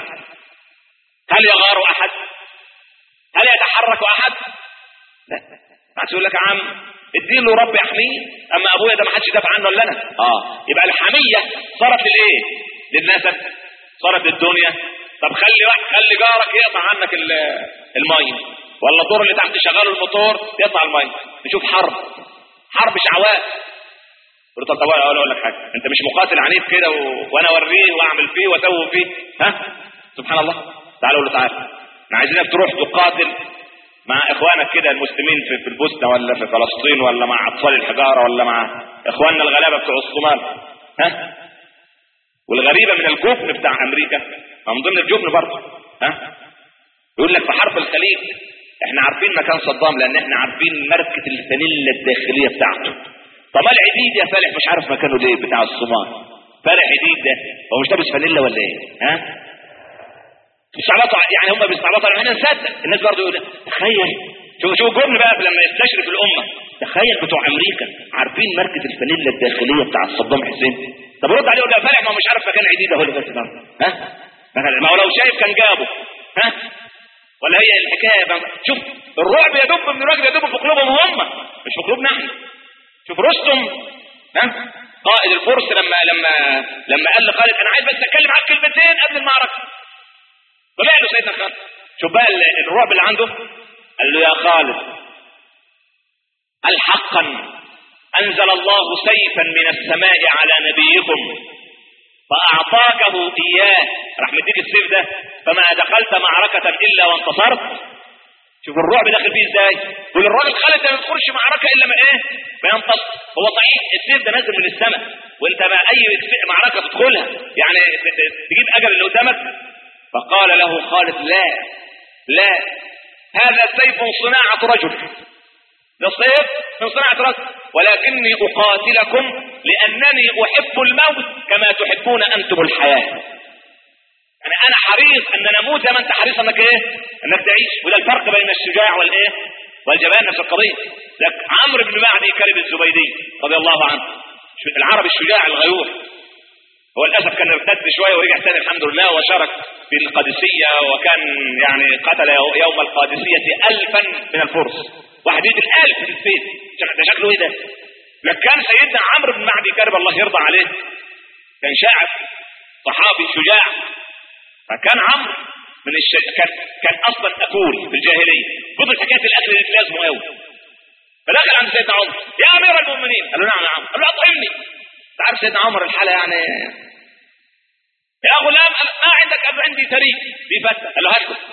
هل يغار احد؟ هل يتحرك احد؟ لا ما يقول لك يا عم الدين له رب يحميه اما ابويا ده ما حدش دافع عنه الا انا اه يبقى الحميه صارت للايه للنسب صارت للدنيا طب خلي واحد خلي جارك يقطع عنك الميه ولا الدور اللي تحت شغاله الموتور يقطع الميه نشوف حرب حرب شعواء قلت طب اقول اقول لك حاجه انت مش مقاتل عنيف كده و... وانا اوريه واعمل فيه واسوي فيه ها سبحان الله تعالى قول له تعالى احنا عايزينك تروح تقاتل مع اخوانك كده المسلمين في, في البوسنه ولا في فلسطين ولا مع اطفال الحجاره ولا مع اخواننا الغلابه بتوع الصومال ها والغريبه من الجبن بتاع امريكا من ضمن الجبن برضه ها يقول لك في حرب الخليج احنا عارفين مكان صدام لان احنا عارفين ماركه الفانيلا الداخليه بتاعته طب العديد يا فالح مش عارف مكانه ليه بتاع الصومال فالح عديد ده هو مش لابس فانيلا ولا ايه ها بيستعبطوا يعني هم بيستعبطوا على احنا نصدق الناس برضه يقول تخيل شوف شوف الجبن بقى لما يستشرف الامه تخيل بتوع امريكا عارفين ماركه الفانيلا الداخليه بتاع صدام حسين طب رد عليه يقول له فالح ما هو مش عارف مكان عديد اهو اللي بس ها ما هو لو شايف كان جابه ها ولا هي الحكايه بقى شوف الرعب يدب من الراجل يدب في قلوبهم هم مش في قلوبنا احنا شوف رستم ها قائد الفرس لما لما لما قال لخالد انا عايز بس اتكلم معاك كلمتين قبل المعركه طلع له سيدنا خالد شوف بقى الرعب اللي عنده قال له يا خالد هل حقا انزل الله سيفا من السماء على نبيكم فاعطاكه اياه راح مديك السيف ده فما دخلت معركة الا وانتصرت شوف الرعب داخل فيه ازاي يقول الراجل خالد ما يدخلش معركة الا ما ايه ما ينتصر هو صحيح السيف ده نازل من السماء وانت ما اي معركة تدخلها يعني تجيب اجل اللي قدامك فقال له خالد لا لا هذا سيف صناعة رجل ده سيف من صناعة رجل ولكني أقاتلكم لأنني أحب الموت كما تحبون أنتم الحياة يعني أنا حريص أن نموت زي ما أنت حريص أنك إيه؟ أنك تعيش وده الفرق بين الشجاع والإيه؟ والجبان نفس القضية لك عمرو بن معدي كلب الزبيدي رضي الله عنه العربي الشجاع الغيور هو للاسف كان ارتد شويه ورجع تاني الحمد لله وشارك في القادسيه وكان يعني قتل يوم القادسيه الفا من الفرس واحد يقتل الف في السيف ده شكله ايه ده؟ لك كان سيدنا عمرو بن معدي كرب الله يرضى عليه كان شاعر صحابي شجاع فكان عمرو من الش... كان كان اصلا اكول في الجاهليه فضل حكايه الاكل اللي لازمه قوي فدخل عند سيدنا عمر يا امير المؤمنين قال له نعم يا عمر قال له اطعمني انت عارف سيدنا عمر الحاله يعني يا غلام ما عندك قال له عندي تريك في فتة قال له هات له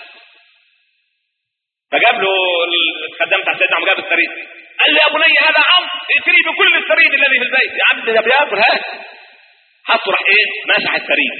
فجاب له الخدام بتاع سيدنا عمر جاب التريد قال له يا بني هذا عم ائتني بكل الثريد الذي في البيت يا عم ده بياكل هات حطه راح ايه مسح الثريد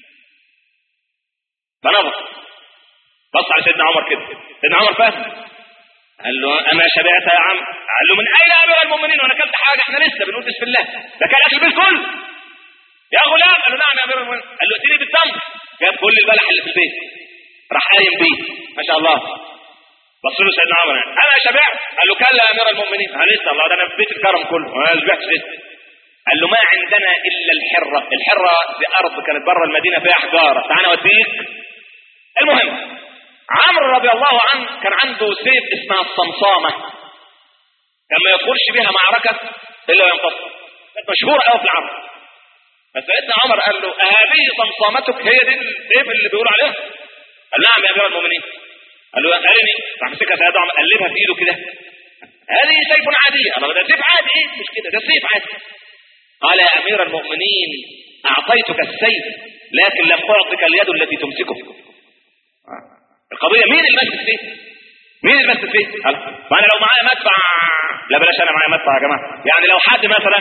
فنظر بص على سيدنا عمر كده سيدنا عمر فاهم قال له اما شبعت يا عم قال له من اين امير المؤمنين وانا اكلت حاجه احنا لسه بنقول بسم الله ده كان اكل بالكل يا غلام قال له نعم يا امير المؤمنين قال له ائتني بالتمر جاب كل البلح اللي في البيت راح قايم بيه ما شاء الله بص له سيدنا عمر انا شبعت قال له كلا يا امير المؤمنين قال لسه الله ده انا في بيت الكرم كله انا شبعت لسه قال له ما عندنا الا الحره الحره دي ارض كانت بره المدينه فيها حجاره تعالى اوديك المهم عمرو رضي الله عنه كان عنده سيف اسمها الصمصامة كان ما يدخلش بها معركة إلا وينتصر كانت مشهورة قوي في العرب فسيدنا عمر قال له أهذه صمصامتك هي دي السيف اللي بيقول عليها قال نعم يا أمير المؤمنين قال له أرني راح مسكها سيدنا عمر قلبها في إيده كده هذه سيف عادي قال ده سيف عادي إيه مش كده ده سيف عادي قال يا أمير المؤمنين أعطيتك السيف لكن لم أعطك اليد التي تمسكه القضية مين اللي ماسك فيه؟ مين اللي ماسك فيه؟ قال ما انا لو معايا مدفع لا بلاش انا معايا مدفع يا جماعة يعني لو حد مثلا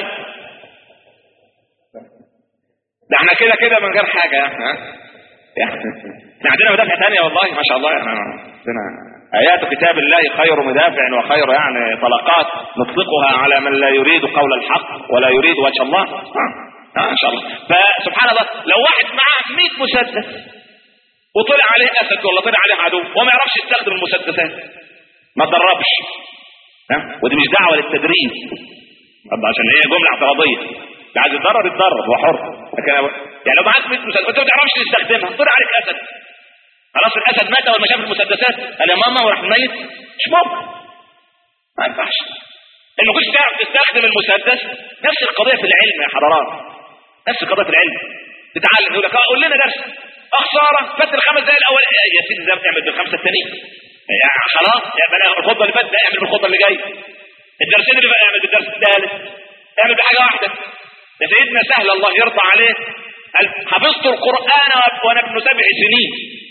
ده احنا كده كده من غير حاجة يعني ها؟ يعني احنا عندنا مدافع ثانية والله ما شاء الله يعني عندنا آيات كتاب الله خير مدافع وخير يعني طلقات نطلقها على من لا يريد قول الحق ولا يريد وجه الله آه. آه ان شاء الله فسبحان الله لو واحد معاه 100 مسدس وطلع عليه اسد ولا طلع عليه عدو وما يعرفش يستخدم المسدسات ما تدربش ها ودي مش دعوه للتدريب عشان هي جمله اعتراضيه اللي عايز يتدرب يتدرب هو حر لكن يعني لو معاك 100 مسدس وانت ما تعرفش تستخدمها طلع عليك اسد خلاص الاسد مات اول ما شاف المسدسات قال يا ماما وراح ميت مش ممكن ما ينفعش انه كنت تعرف تستخدم المسدس نفس القضيه في العلم يا حضرات نفس القضيه في العلم تتعلم يقول لك قول لنا درس خساره فات الخمس دقايق الاول يا سيدي ده بتعمل بالخمسه الثانيين يعني خلاص يا بلا الخطبه اللي فاتت اعمل بالخطبه اللي جايه الدرسين اللي فات اعمل بالدرس الثالث اعمل بحاجه واحده ده سيدنا سهل الله يرضى عليه قال حفظت القران وانا ابن سبع سنين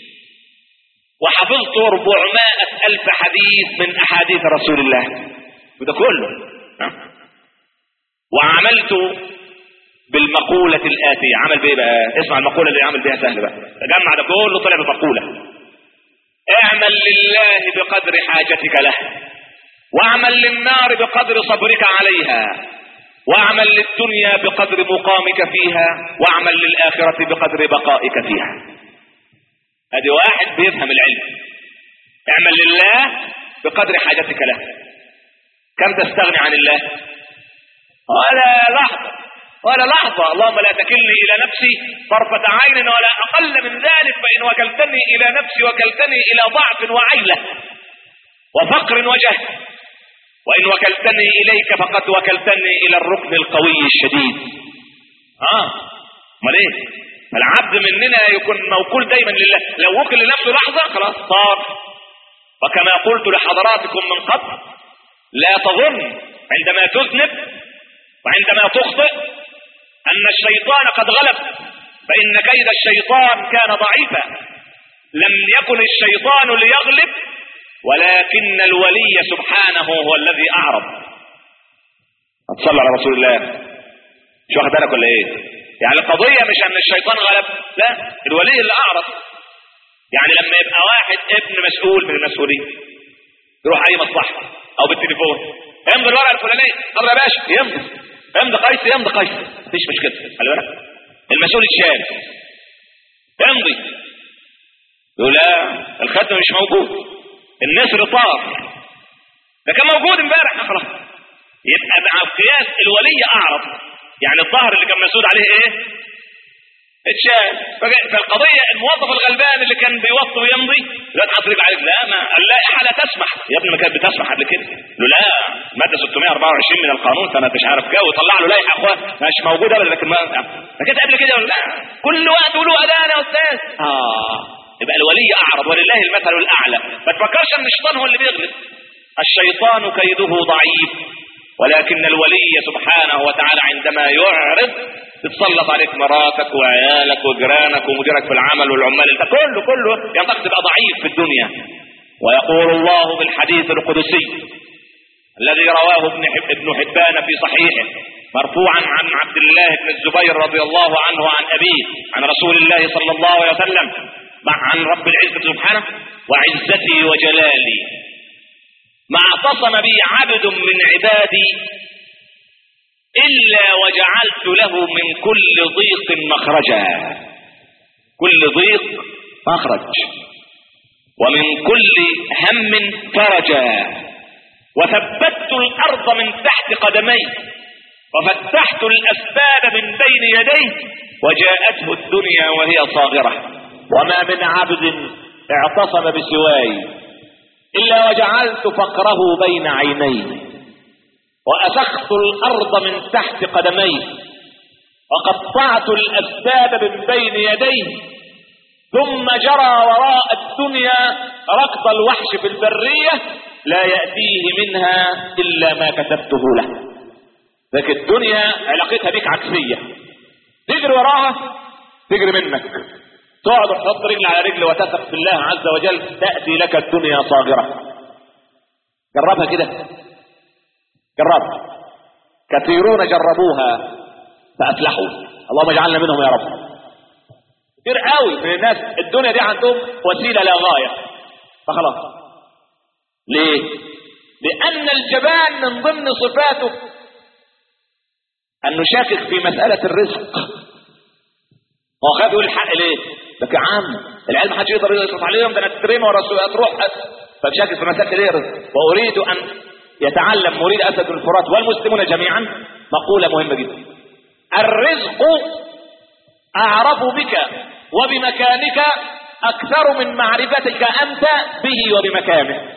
وحفظت ربعمائة ألف حديث من أحاديث رسول الله وده كله وعملت بالمقولة الآتية عمل بإيه بقى اسمع المقولة اللي عمل بيها سهل بقى جمع ده كله طلع بمقولة اعمل لله بقدر حاجتك له واعمل للنار بقدر صبرك عليها واعمل للدنيا بقدر مقامك فيها واعمل للآخرة بقدر بقائك فيها ادي واحد بيفهم العلم اعمل لله بقدر حاجتك له كم تستغني عن الله ولا لحظة ولا لحظة اللهم لا تكلني إلى نفسي طرفة عين ولا أقل من ذلك فإن وكلتني إلى نفسي وكلتني إلى ضعف وعيلة وفقر وجهل وإن وكلتني إليك فقد وكلتني إلى الركن القوي الشديد آه امال ايه العبد مننا يكون موكول دايما لله لو وكل لنفسه لحظة خلاص صار وكما قلت لحضراتكم من قبل لا تظن عندما تذنب وعندما تخطئ أن الشيطان قد غلب فإن كيد الشيطان كان ضعيفا لم يكن الشيطان ليغلب ولكن الولي سبحانه هو الذي أعرض صلى على رسول الله مش واخد بالك ولا ايه يعني القضية مش ان الشيطان غلب لا الولي اللي اعرض يعني لما يبقى واحد ابن مسؤول من المسؤولين يروح اي مصلحة او بالتليفون امضي الورقة الفلانية طب يا باشا يمضي امضي قيس يمضي قيس مفيش مشكلة خلي بالك المسؤول الشاب امضي يقول لا الختم مش موجود النسر طار ده كان موجود امبارح خلاص يبقى مع القياس الولي اعرض يعني الظهر اللي كان مسؤول عليه ايه اتشال فجاء- فالقضيه الموظف الغلبان اللي كان بيوطي ويمضي لا تحصريك عليك لا ما اللائحه لا تسمح يا ابني ما كانت بتسمح قبل كده قال له لا ماده 624 من القانون سنه مش عارف كام وطلع له لائحه اخوان مش موجوده ابدا لكن ما ما كانت قبل كده ولا لا كل وقت وله اذان يا استاذ اه يبقى الولي اعرض ولله المثل الاعلى ما تفكرش ان الشيطان هو اللي بيغلب الشيطان كيده ضعيف ولكن الولي سبحانه وتعالى عندما يعرض تتسلط عليك مراتك وعيالك وجيرانك ومديرك في العمل والعمال انت كله كله ينطق تبقى ضعيف في الدنيا ويقول الله بالحديث القدسي الذي رواه ابن حب ابن حبان في صحيحه مرفوعا عن عبد الله بن الزبير رضي الله عنه عن ابيه عن رسول الله صلى الله عليه وسلم مع عن رب العزه سبحانه وعزتي وجلالي ما اعتصم بي عبد من عبادي إلا وجعلت له من كل ضيق مخرجا كل ضيق مخرج ومن كل هم فرجا وثبت الأرض من تحت قدمي وفتحت الأسباب من بين يديه وجاءته الدنيا وهي صاغرة وما من عبد اعتصم بسواي إلا وجعلت فقره بين عينيه وأسخت الأرض من تحت قدميه وقطعت الأسباب من بين يديه ثم جرى وراء الدنيا ركض الوحش في البرية لا يأتيه منها إلا ما كتبته له لكن الدنيا علاقتها بيك عكسية تجري وراها تجري منك تقعد تحط رجل على رجل وتثق في الله عز وجل تأتي لك الدنيا صاغرة جربها كده جربها كثيرون جربوها فأفلحوا اللهم اجعلنا منهم يا رب كتير قوي من الناس الدنيا دي عندهم وسيلة لا غاية فخلاص ليه لأن الجبان من ضمن صفاته أنه شاكك في مسألة الرزق هو خايف يقول الحق ليه لك يا عم العلم محدش يقدر يصرف عليهم ده انا تترمى ورا السوق تروح فشاكك في مسألة ليه الرزق وأريد أن يتعلم مريد أسد الفرات والمسلمون جميعا مقولة مهمة جدا الرزق أعرف بك وبمكانك أكثر من معرفتك أنت به وبمكانه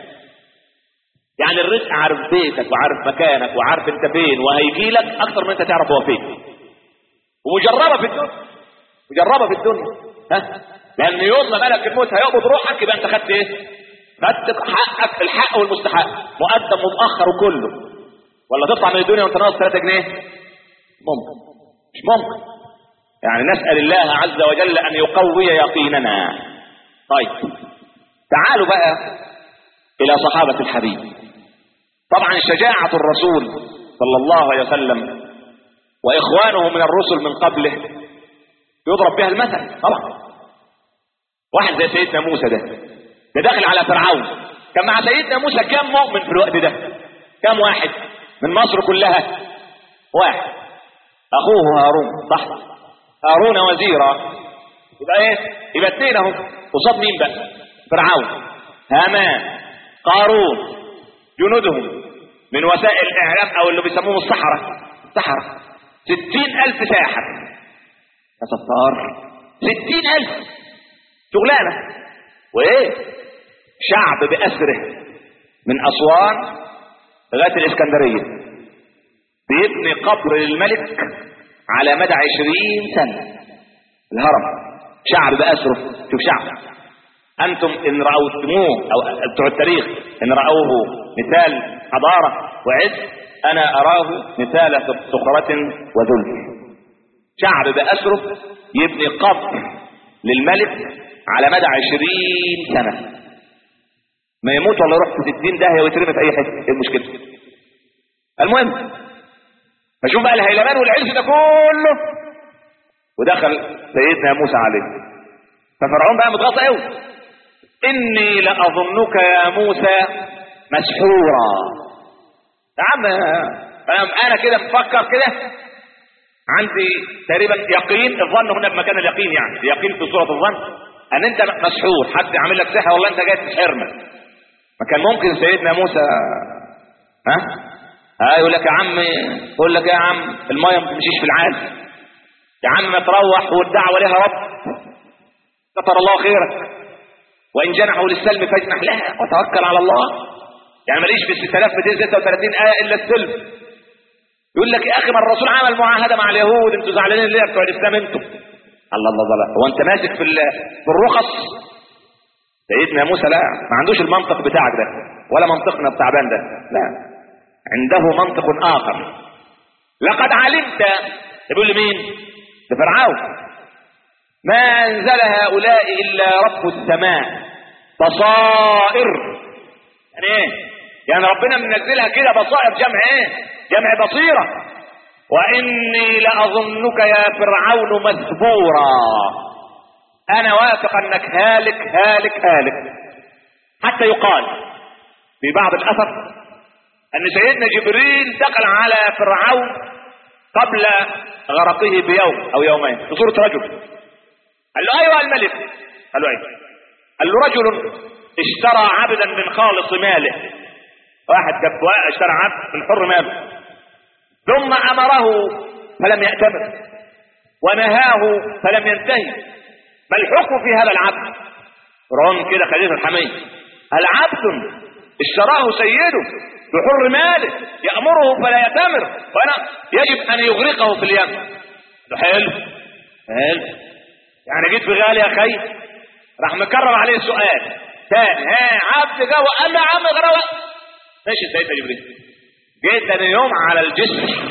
يعني الرزق عارف بيتك وعارف مكانك وعارف انت فين وهيجي لك اكثر من انت تعرف هو فين ومجربه في الدنيا مجربه في الدنيا ها لان يوم ما ملك الموت هيقبض روحك يبقى انت خدت ايه خدت حقك الحق والمستحق مقدم ومؤخر وكله ولا تطلع من الدنيا وانت ناقص 3 جنيه ممكن مش ممكن يعني نسال الله عز وجل ان يقوي يقيننا طيب تعالوا بقى الى صحابه الحبيب طبعا شجاعة الرسول صلى الله عليه وسلم وإخوانه من الرسل من قبله يضرب بها المثل طبعا واحد زي سيدنا موسى ده ده داخل على فرعون كان مع سيدنا موسى كم مؤمن في الوقت ده كم واحد من مصر كلها واحد أخوه هارون صح هارون وزيرا يبقى ايه يبقى اتنين اهو قصاد مين بقى فرعون هامان قارون جنودهم من وسائل الاعلام او اللي بيسموهم الصحراء الصحراء ستين الف ساحر يا ستار ستين الف شغلانة وايه شعب بأسره من اسوان لغاية الاسكندرية بيبني قبر للملك على مدى عشرين سنة الهرم شعب بأسره شوف شعب انتم ان رأوتموه او بتوع التاريخ ان رأوه مثال حضارة وعز انا اراه مثال سخرة وذل شعب بأسره يبني قبر للملك على مدى عشرين سنة ما يموت ولا يروح في ستين داهية ويترمي في اي حتة ايه المشكلة المهم فشوف بقى الهيلمان والعز ده كله ودخل سيدنا موسى عليه ففرعون بقى متغاظ قوي اني لاظنك يا موسى مسحورا يا عم انا انا كده مفكر كده عندي تقريبا يقين الظن هنا بمكان اليقين يعني اليقين في صوره الظن ان انت مسحور حد عامل لك سحر والله انت جاي تسحرنا ما كان ممكن سيدنا موسى ها ها يقول لك يا عم يقول لك يا عم الميه ما بتمشيش في العالم يا عم ما تروح والدعوه لها رب كتر الله خيرك وان جنحوا للسلم فاجنح لها وتوكل على الله يعني ماليش في 6236 ايه الا السلم يقول لك يا اخي ما الرسول عمل معاهده مع اليهود انتوا زعلانين ليه بتوع الاسلام انتوا الله الله الله هو انت ماسك في ال- في الرخص سيدنا موسى لا ما عندوش المنطق بتاعك ده ولا منطقنا التعبان ده لا عنده منطق اخر لقد علمت يقول لمين لفرعون ما انزل هؤلاء الا رب السماء بصائر يعني ايه يعني ربنا منزلها كده بصائر جمع ايه جمع بصيره واني لاظنك يا فرعون مثبورا انا واثق انك هالك هالك هالك حتى يقال في بعض الاثر ان سيدنا جبريل دخل على فرعون قبل غرقه بيوم او يومين بصوره رجل قال له ايها الملك قال له ايوه قال له رجل اشترى عبدا من خالص ماله واحد جاب اشترى عبد من حر ماله ثم امره فلم يأتمر ونهاه فلم ينتهي ما الحكم في هذا العبد فرعون كده خليفه الحمية هل عبد اشتراه سيده بحر ماله يأمره فلا يأتمر وانا يجب ان يغرقه في اليم ده حلو حلو يعني جيت بغالي يا خي راح مكرر عليه السؤال ثاني ها عبد جو اما عم غروة ماشي سيدنا جبريل جيت ثاني يوم على الجسر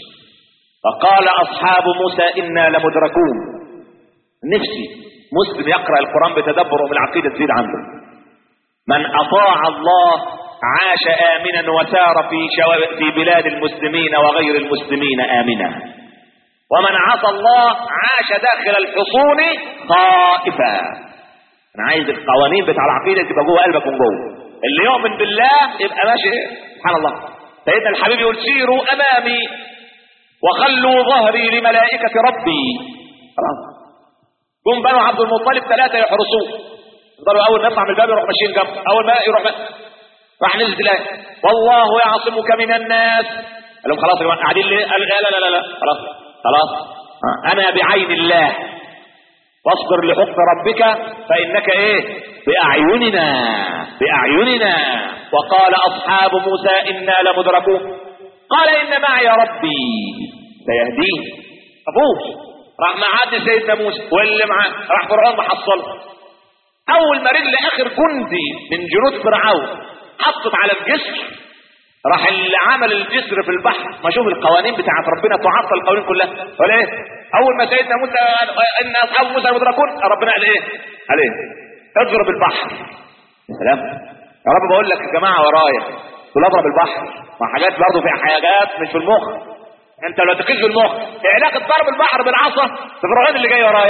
فقال اصحاب موسى انا لمدركون نفسي مسلم يقرا القران بتدبر وبالعقيده تزيد عنده من اطاع الله عاش امنا وسار في شو... في بلاد المسلمين وغير المسلمين امنا ومن عصى الله عاش داخل الحصون خائفا انا عايز القوانين بتاع العقيده تبقى جوه قلبك من جوه اللي يؤمن بالله يبقى ماشي سبحان الله سيدنا الحبيب يقول سيروا امامي وخلوا ظهري لملائكه ربي خلاص جم بنو عبد المطلب ثلاثه يحرسوه يفضلوا اول ما يطلع من الباب يروح ماشيين جنبه اول ما يروح ما... راح نزلت الايه والله يعصمك من الناس قال لهم خلاص يا جماعه قاعدين ليه؟ قال لا لا لا لا خلاص خلاص آه. انا بعين الله واصبر لحكم ربك فانك ايه باعيننا باعيننا وقال اصحاب موسى انا لمدركون قال ان معي ربي سيهدين ابوه راح معاد سيدنا موسى واللي معاه راح فرعون محصله اول ما رجل اخر جندي من جنود فرعون حطت على الجسر راح اللي عمل الجسر في البحر ما شوف القوانين بتاعت ربنا تعطل القوانين كلها ولا ايه اول ما سيدنا موسى ان اصحاب موسى المدركون ربنا قال ايه قال ايه اضرب البحر يا سلام يا رب بقول لك يا جماعه ورايا تقول اضرب البحر ما حاجات برضه في حاجات مش في المخ انت لو تقيس بالمخ ايه علاقه ضرب البحر بالعصا بفرعون اللي جاي ورايا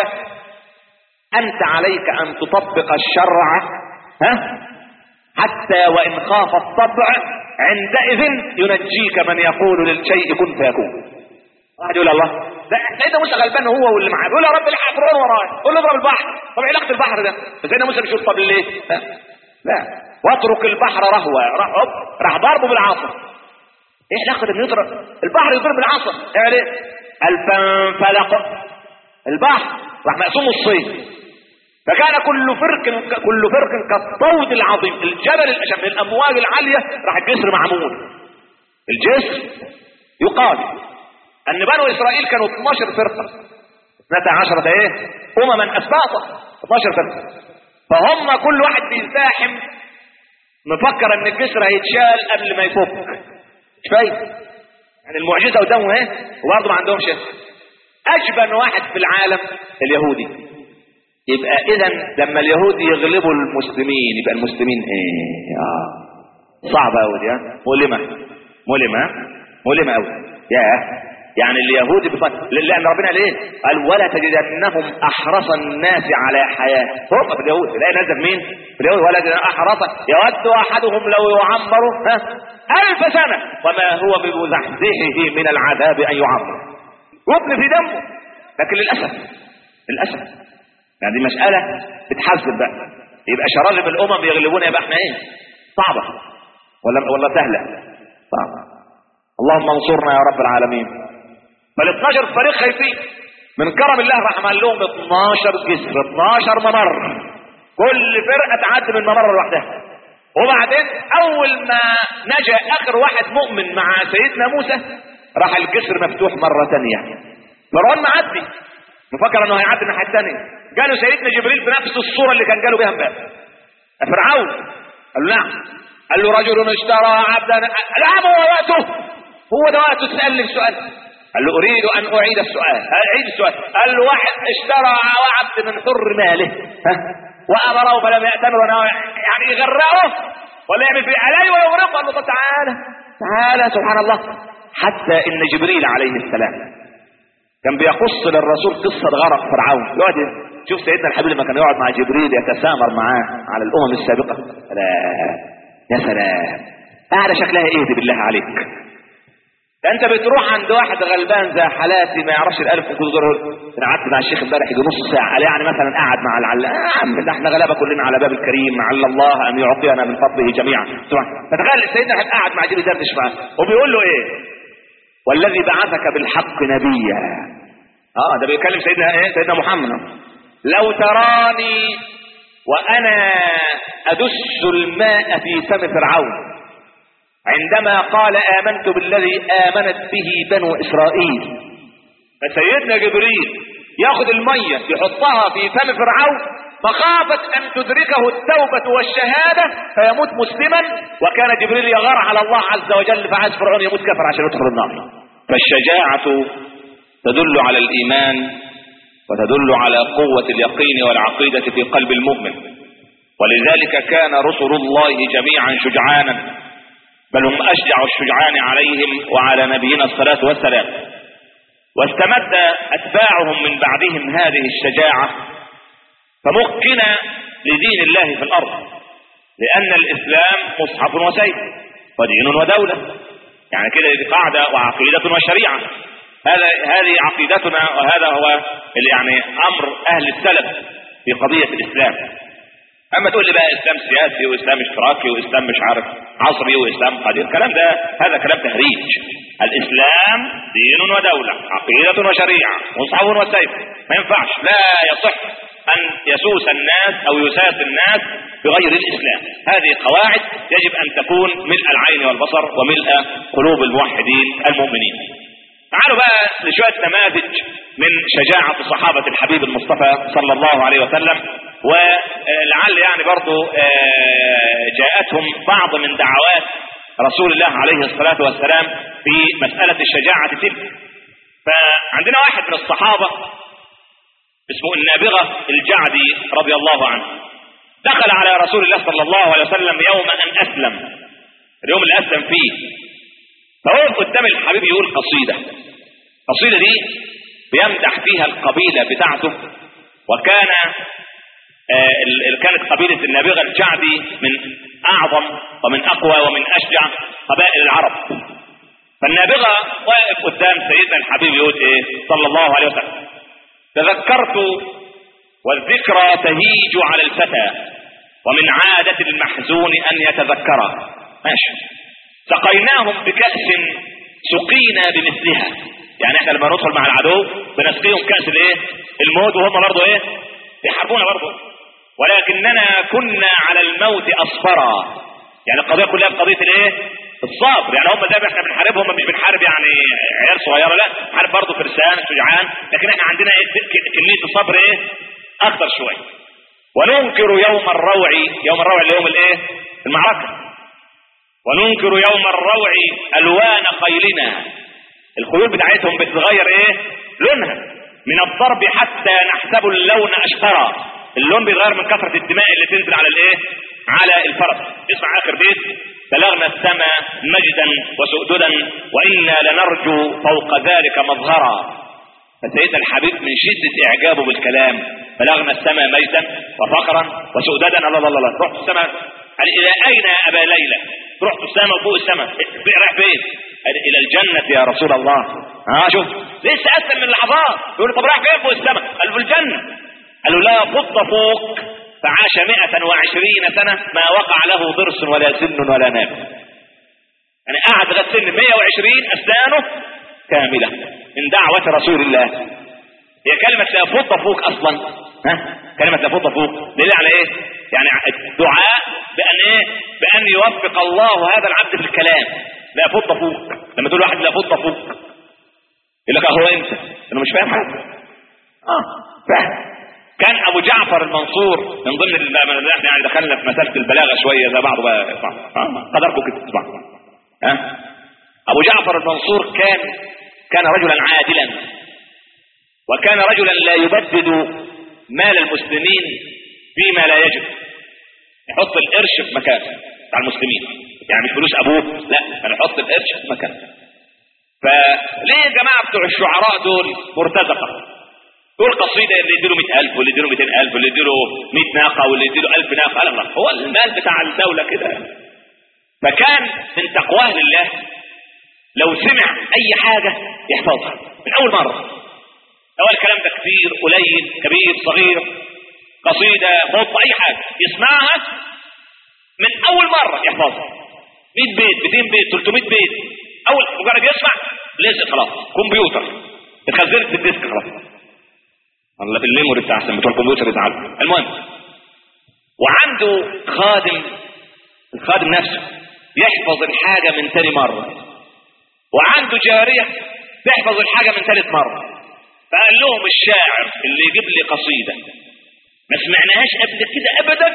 انت عليك ان تطبق الشرع ها حتى وان خاف الطبع عندئذ ينجيك من يقول للشيء كن فيكون واحد يقول الله ده سيدنا موسى غلبان هو واللي معاه يقول يا رب الحق فرعون ورايا قول له اضرب البحر طب ايه علاقه البحر ده سيدنا موسى بيشوف طب ليه لا, لا. واترك البحر رهوا راح هوب راح ضربه بالعصا ايه علاقه انه يضرب البحر يضرب بالعصا يعمل ايه قال فانفلق البحر راح مقسوم نصين فكان كل فرق كل فرق كالطود العظيم الجبل الاشم من الامواج العاليه راح الجسر معمول الجسر يقال ان بنو اسرائيل كانوا 12 فرقه 12 ايه امما اسباطا 12 فرقه فهم كل واحد بيزاحم مفكر ان الجسر هيتشال قبل ما يفك مش فايده يعني المعجزه قدامهم ايه وبرضه ما عندهمش اجبن واحد في العالم اليهودي يبقى اذا لما اليهود يغلبوا المسلمين يبقى المسلمين ايه اه صعبه قوي دي ها مؤلمه مؤلمه مؤلمه قوي يا يعني اليهود بفضل لان ربنا ليه قال ولا تجدنهم احرص الناس على حياه هم في اليهود تلاقي نزل مين في اليهود ولا تجدن احرص يود احدهم لو يعمر ها الف سنه وما هو بمزحزحه من العذاب ان يعمر يبن في دمه لكن للاسف للاسف يعني دي مسألة بتحذب بقى يبقى شرائب الأمم يغلبونا يبقى احنا ايه؟ صعبة ولا ولا سهلة؟ طبعا. اللهم انصرنا يا رب العالمين بل 12 فريق خايفين من كرم الله راح عمل لهم 12 جسر 12 ممر كل فرقه تعدي من ممر لوحدها وبعدين اول ما نجا اخر واحد مؤمن مع سيدنا موسى راح الجسر مفتوح مره ثانيه فرعون معدي مفكر انه هيعدي الناحيه الثانيه جاله سيدنا جبريل بنفس الصوره اللي كان جاله بيها امبارح فرعون قال له نعم قال له رجل اشترى عبدا نعم هو وقته هو ده وقته تسالني السؤال قال له اريد ان اعيد السؤال اعيد السؤال قال له واحد اشترى عبد من حر ماله ها وامره فلم يأتمر يعني يغرقه ولا يعمل فيه عليه ويغرقه قال له طب تعالى تعالى سبحان الله حتى ان جبريل عليه السلام كان بيقص للرسول قصة غرق فرعون يقعد شوف سيدنا الحبيب لما كان يقعد مع جبريل يتسامر معاه على الأمم السابقة لا يا سلام قاعدة شكلها ايه دي بالله عليك ده انت بتروح عند واحد غلبان زي حالاتي ما يعرفش الالف وكل دول انا قعدت مع الشيخ امبارح يجي نص ساعه قال يعني مثلا قاعد مع العلام يا عم ده احنا غلابه كلنا على باب الكريم عل الله ان يعطينا من فضله جميعا طبعا فتخيل سيدنا الحبيب قاعد مع جبريل دردش معاه وبيقول له ايه والذي بعثك بالحق نبيا اه ده بيتكلم سيدنا ايه سيدنا محمد لو تراني وانا ادس الماء في فم فرعون عندما قال امنت بالذي امنت به بنو اسرائيل فسيدنا جبريل ياخذ الميه يحطها في فم فرعون مخافة أن تدركه التوبة والشهادة فيموت مسلما وكان جبريل يغار على الله عز وجل فعايز فرعون يموت كفر عشان يدخل النار فالشجاعة تدل على الإيمان وتدل على قوة اليقين والعقيدة في قلب المؤمن ولذلك كان رسل الله جميعا شجعانا بل هم أشجع الشجعان عليهم وعلى نبينا الصلاة والسلام واستمد أتباعهم من بعدهم هذه الشجاعة فمكن لدين الله في الأرض لأن الإسلام مصحف وسيف ودين ودولة يعني كده دي قاعدة وعقيدة وشريعة هذا هذه عقيدتنا وهذا هو اللي يعني أمر أهل السلف في قضية الإسلام اما تقول لي بقى اسلام سياسي واسلام اشتراكي واسلام مش عارف عصري واسلام قديم الكلام ده هذا كلام تهريج الاسلام دين ودولة عقيدة وشريعة مصحف وسيف ما ينفعش لا يصح ان يسوس الناس او يساس الناس بغير الاسلام هذه قواعد يجب ان تكون ملء العين والبصر وملء قلوب الموحدين المؤمنين تعالوا بقى لشوية نماذج من شجاعة صحابة الحبيب المصطفى صلى الله عليه وسلم ولعل يعني برضو جاءتهم بعض من دعوات رسول الله عليه الصلاة والسلام في مسألة الشجاعة تلك فعندنا واحد من الصحابة اسمه النابغة الجعدي رضي الله عنه دخل على رسول الله صلى الله عليه وسلم يوم أن أسلم اليوم اللي أسلم فيه فوقف قدام الحبيب يقول قصيدة القصيدة دي بيمدح فيها القبيلة بتاعته وكان آه كانت قبيلة النابغة الجعدي من أعظم ومن أقوى ومن أشجع قبائل العرب فالنابغة واقف قدام سيدنا الحبيب يقول إيه صلى الله عليه وسلم تذكرت والذكرى تهيج على الفتى ومن عادة المحزون أن يتذكر ماشي سقيناهم بكأس سقينا بمثلها يعني احنا لما ندخل مع العدو بنسقيهم كأس الايه الموت وهم برضه ايه يحاربونا برضه ولكننا كنا على الموت اصفرا يعني القضيه كلها قضيه الايه الصبر يعني هم زي ما احنا بنحاربهم مش بنحارب يعني عيال صغيره لا بنحارب برضه فرسان شجعان لكن احنا عندنا ايه كميه الصبر ايه اكثر شويه وننكر يوم الروع يوم الروع اللي يوم الايه المعركه وننكر يوم الروع الوان خيلنا الخيول بتاعتهم بتتغير ايه لونها من الضرب حتى نحسب اللون اشقرا اللون بيتغير من كثرة الدماء اللي تنزل على الايه على الفرس اسمع اخر بيت بلغنا السماء مجدا وسؤددا وانا لنرجو فوق ذلك مظهرا فسيدنا الحبيب من شدة اعجابه بالكلام بلغنا السماء مجدا وفخرا وسؤددا الله الله الله رحت السماء قال الى اين يا ابا ليلى رحت السماء وفوق السماء رايح فين قال الى الجنة يا رسول الله ها شوف لسه اسلم من لحظات يقول طب رايح فين فوق السماء قال في الجنة قالوا لا فض فوق فعاش مئة وعشرين سنة ما وقع له ضرس ولا سن ولا ناب يعني قعد لغايه سن 120 اسنانه كامله من دعوه رسول الله هي كلمه لا يفض فوق اصلا ها كلمه لا يفض فوق دليل على ايه يعني الدعاء بان ايه بان يوفق الله هذا العبد في الكلام لا يفض فوق لما تقول واحد لا يفض فوق يقول لك هو انت انا مش فاهم حاجه اه فاهم كان ابو جعفر المنصور من ضمن ال- احنا يعني دخلنا في مساله البلاغه شويه زي بعض بقى آه، قدركم كده اسمع ها ابو جعفر المنصور كان كان رجلا عادلا وكان رجلا لا يبدد مال المسلمين فيما لا يجب يحط القرش في مكانه بتاع المسلمين يعني مش فلوس ابوه لا كان يحط القرش في مكانه فليه يا جماعه بتوع الشعراء دول مرتزقه دول قصيدة اللي يديله 100000 واللي يديله 200000 واللي يديله 100 ناقة واللي يديله 1000 ناقة لا لا هو المال بتاع الدولة كده فكان من تقواه لله لو سمع أي حاجة يحفظها من أول مرة سواء الكلام ده كبير قليل كبير صغير قصيدة خطة أي حاجة يسمعها من أول مرة يحفظها 100 بيت 200 بيت 300 بيت أول مجرد يسمع لازم خلاص كمبيوتر اتخزنت في الديسك خلاص ولا في الميموري بتاع احسن بتوع الكمبيوتر يزعلوا المهم وعنده خادم الخادم نفسه يحفظ الحاجة من تاني مرة وعنده جارية تحفظ الحاجة من ثالث مرة فقال لهم الشاعر اللي يجيب لي قصيدة ما سمعناهاش قبل كده ابدا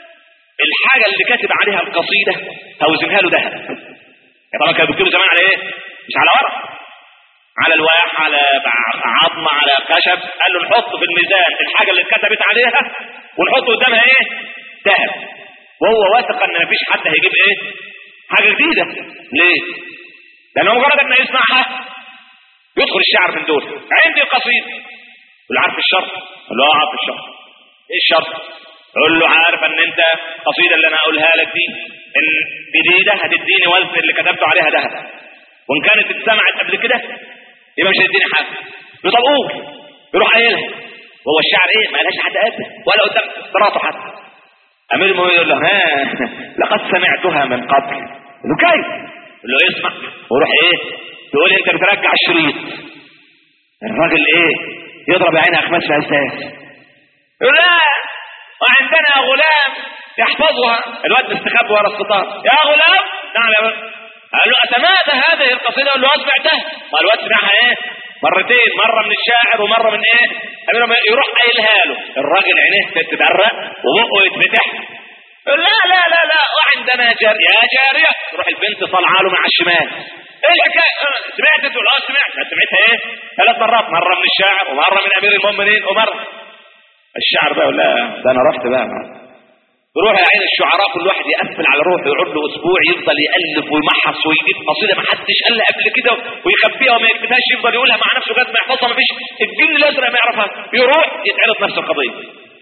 الحاجة اللي كاتب عليها القصيدة هوزنها له ذهب يا طبعا كانوا بيكتبوا زمان على ايه مش على ورق على الواح على عظمة على خشب قال له نحط في الميزان الحاجة اللي اتكتبت عليها ونحط قدامها ايه ذهب وهو واثق ان مفيش حد هيجيب ايه حاجة جديدة ليه لانه مجرد انه يسمعها يدخل الشعر من دول عندي قصيدة يقول له عارف الشرط يقول له اه عارف الشرط ايه الشرط يقول له عارف ان انت القصيدة اللي انا اقولها لك دي ان جديدة هتديني وزن اللي كتبته عليها ذهب وان كانت اتسمعت قبل كده يبقى مش هيديني حاجه يقول طب قول يروح قايلها وهو الشعر ايه ما لهاش حد ابدا ولا قدام صراطه حتى امير المؤمنين يقول له ها لقد سمعتها من قبل يقول له كيف يقول له اسمع وروح ايه تقول انت بترجع الشريط الراجل ايه يضرب عين اخماس في اساس يقول لا وعندنا غلام يحفظها الواد مستخبي ورا الستار يا غلام نعم يا ولد قال له أتمادى هذه القصيدة قال له أسمعتها ما الواد سمعها إيه مرتين مرة من الشاعر ومرة من إيه أمير يروح قايلها له الراجل عينيه تتبرق وبقه يتفتح يقول لا لا لا لا وعندنا جار يا جارية تروح البنت طالعه له مع الشمال ايه الحكايه آه، سمعت تقول اه سمعت سمعتها ايه ثلاث مرات مره من الشاعر ومره من امير المؤمنين ومره الشعر بقى يقول لا ده انا رحت بقى يروح يا عين الشعراء كل واحد يقفل على روحه يقعد له اسبوع يفضل يالف ويمحص ويجيب قصيده ما حدش قالها قبل كده ويخبيها وما يكتبهاش يفضل يقولها مع نفسه لغايه ما يحفظها ما فيش الجن الازرق ما يعرفها يروح يتعرض نفس القضيه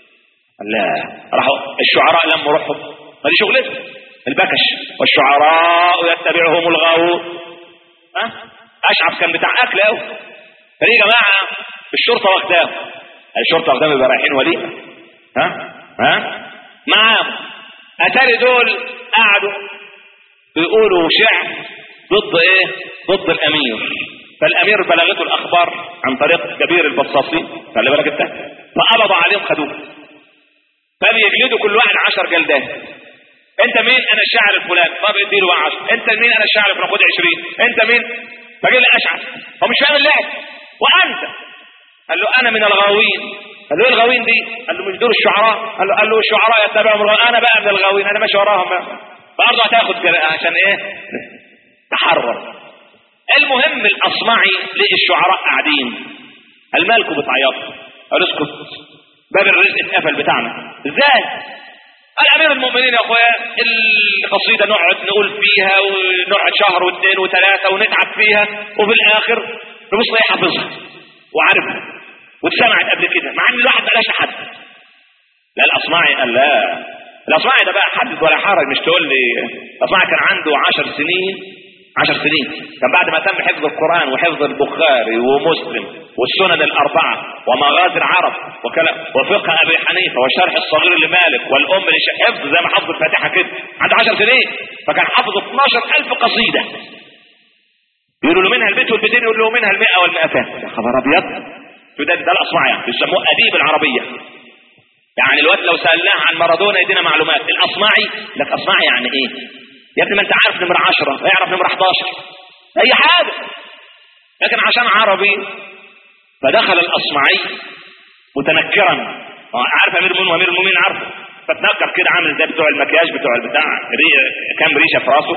لا راحوا الشعراء لما روحهم ما دي شغلتهم البكش والشعراء يتبعهم الغاوون ها اشعب كان بتاع اكل قوي فليه يا جماعه الشرطه واخداهم الشرطه واخداهم يبقى رايحين وليمه ها ها معاهم اتاري دول قعدوا بيقولوا شعر ضد ايه ضد الامير فالامير بلغته الاخبار عن طريق كبير البصاصين خلي بالك انت فقبضوا عليهم خدوه فبيجلدوا كل واحد عشر جلدات انت مين انا الشاعر الفلاني طب اديله بقى 10 انت مين انا الشاعر الفلاني خد 20 انت مين فجي لي اشعث هو مش فاهم اللعب وانت قال له انا من الغاوين قال له ايه الغاوين دي قال له مش دول الشعراء قال له قال له الشعراء يتبعهم الغاوين انا بقى من الغاوين انا ماشي وراهم بقى فارضى هتاخد كده عشان ايه تحرر المهم الاصمعي لقي الشعراء قاعدين قال مالكم بتعيطوا قال اسكت باب الرزق اتقفل بتاعنا ازاي قال امير المؤمنين يا اخويا القصيده نقعد نقول فيها ونقعد شهر واثنين وثلاثه ونتعب فيها وفي الاخر نبص ايه حافظها وعارفها واتسمعت قبل كده مع ان الواحد بلاش حد لا الاصمعي قال لا الاصمعي ده بقى حدث ولا حرج مش تقول لي الاصمعي كان عنده عشر سنين عشر سنين كان بعد ما تم حفظ القرآن وحفظ البخاري ومسلم والسنن الأربعة ومغازي العرب وكلام وفقه أبي حنيفة والشرح الصغير لمالك والأم حفظ زي ما حفظ الفاتحة كده عنده عشر سنين فكان حافظ 12 ألف قصيدة يقولوا له منها البيت والبيتين يقول له منها المئة والمئتين يا خبر أبيض ده ده الأصمعي يعني بيسموه أديب العربية يعني الواد لو سألناه عن مارادونا يدينا معلومات الأصمعي لك أصمعي يعني إيه يا ابني ما انت عارف نمرة 10 يعرف نمرة 11 اي حاجة لكن عشان عربي فدخل الاصمعي متنكرا عارف امير المؤمنين وامير المؤمنين عارفه فتنكر كده عامل زي بتوع المكياج بتوع البتاع كام ريشه في راسه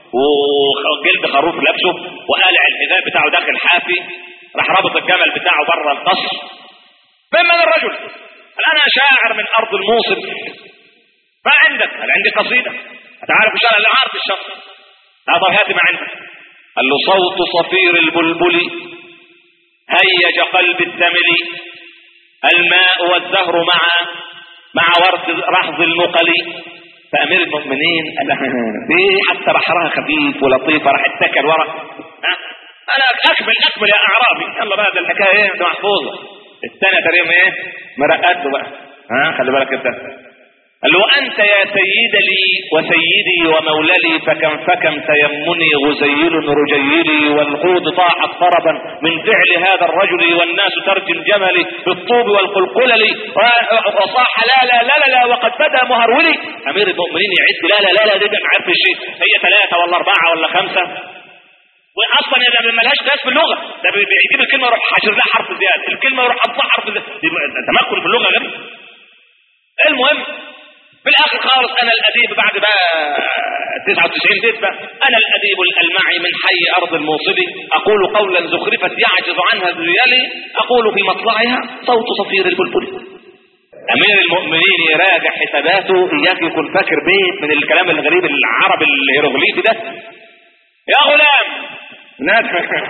وجلد خروف لابسه وقالع الحذاء بتاعه داخل حافي راح رابط الجمل بتاعه بره القصر فين من الرجل قال انا شاعر من ارض الموصل ما عندك قال عندي قصيده تعرف شرع العرض الشخص هذا هات ما عندك قال له صوت صفير البلبل هيج قلب الثمل الماء والزهر مع مع ورد رحظ المقل فامير المؤمنين قال دي حتى بحرها خفيف ولطيفه راح اتكل ورا انا اكمل اكمل يا اعرابي يلا بقى ده الحكايه ايه ده محفوظه الثانيه تقريبا ايه مرقته بقى ها خلي بالك انت قال له أنت يا سيد لي وسيدي وموللي فكم فكم تيمني غزيل رجيلي والقود طاحت طربا من فعل هذا الرجل والناس ترجم جملي بالطوب والقلقلل وصاح لا لا لا لا, لا وقد بدا مهرولي أمير المؤمنين يعد لا لا لا لا دي ما عرف الشيء هي ثلاثة ولا أربعة ولا خمسة واصلا اذا ما لهاش ناس في اللغه ده بيجيب الكلمه يروح حاشر لها حرف زياده الكلمه يروح حاطط حرف زياده تمكن في اللغه غبي المهم في الاخر خالص انا الاديب بعد بقى 99 بيت بقى انا الاديب الالمعي من حي ارض الموصل اقول قولا زخرفت يعجز عنها الرجال اقول في مطلعها صوت صفير البلبل امير المؤمنين يراجع حساباته اياك يكون فاكر بيت من الكلام الغريب العربي الهيروغليفي ده يا غلام ناس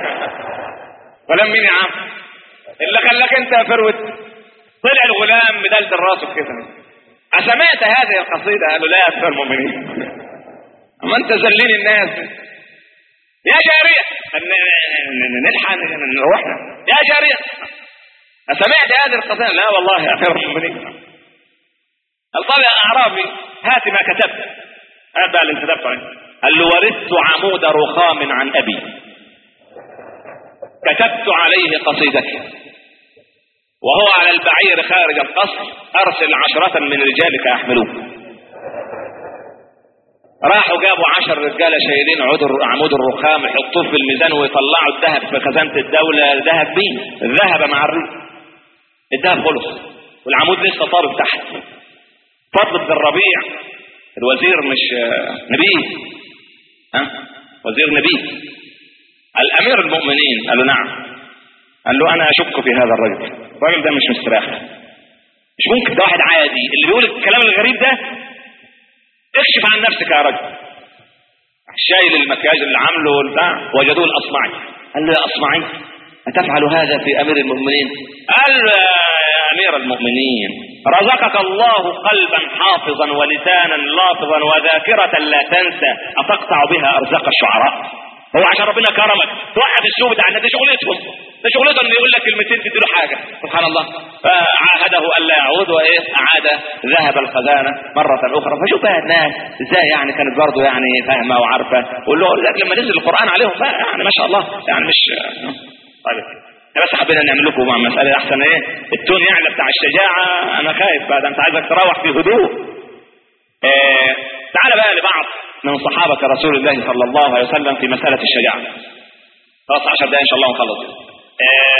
غلام مين يا عم اللي خلاك انت يا فروت طلع الغلام مدلدل راسه كده أسمعت هذه القصيدة قالوا لا يا أكثر المؤمنين أما أنت زلين الناس يا جارية نلحق نروحنا يا جارية أسمعت هذه القصيدة لا والله يا أخير المؤمنين قال طب يا أعرابي هات ما كتبت هات بقى اللي كتبته قال له ورثت عمود رخام عن أبي كتبت عليه قصيدتي وهو على البعير خارج القصر ارسل عشرة من رجالك يحملوه راحوا جابوا عشر رجالة شايلين عود عمود الرخام يحطوه في الميزان ويطلعوا الذهب في خزانة الدولة ذهب بيه الذهب مع الريح الذهب خلص والعمود لسه طارق تحت فضل بن الربيع الوزير مش نبيه ها وزير نبيه الامير المؤمنين قالوا نعم قال له انا اشك في هذا الرجل الراجل ده مش مستريح مش ممكن ده واحد عادي اللي بيقول الكلام الغريب ده اكشف عن نفسك يا رجل شايل المكياج اللي عامله والبتاع وجدوه الاصمعي قال له يا اصمعي أتفعل هذا في أمير المؤمنين قال يا أمير المؤمنين رزقك الله قلبا حافظا ولسانا لافظا وذاكرة لا تنسى أتقطع بها أرزاق الشعراء هو عشان ربنا كرمك توقف السوق بتاع الناس دي شغلتهم ده شغلته انه يقول لك كلمتين تديله حاجه سبحان الله فعاهده الا يعود وايه اعاد ذهب الخزانه مره اخرى فشوف بقى الناس ازاي يعني كانت برضه يعني فاهمه وعارفه وقول له لك لما نزل القران عليهم بقى يعني ما شاء الله يعني مش طيب بس حبينا نعمل لكم مع مسألة أحسن إيه التون يعلى بتاع الشجاعة أنا خايف بعد أنت عايزك تروح في هدوء إيه تعال بقى لبعض من صحابة رسول الله صلى الله عليه وسلم في مسألة الشجاعة خلاص عشر دقائق إن شاء الله ونخلص آه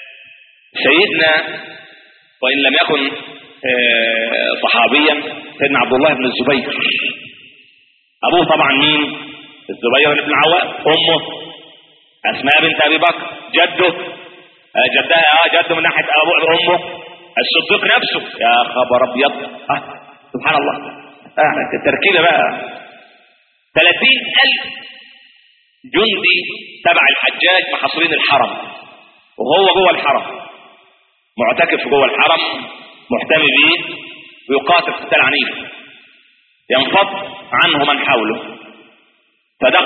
سيدنا وإن لم يكن آه صحابيا سيدنا عبد الله بن الزبير أبوه طبعا مين الزبير بن العوام أمه أسماء بنت أبي بكر جده آه جدها آه جده من ناحية أبوه أمه الصديق نفسه يا خبر أبيض آه سبحان الله آه التركيبة بقى ثلاثين ألف جندي تبع الحجاج محاصرين الحرم وهو جوه الحرم معتكف جوه الحرم محتمي به ويقاتل قتال عنيف ينفض عنه من حوله فدخل على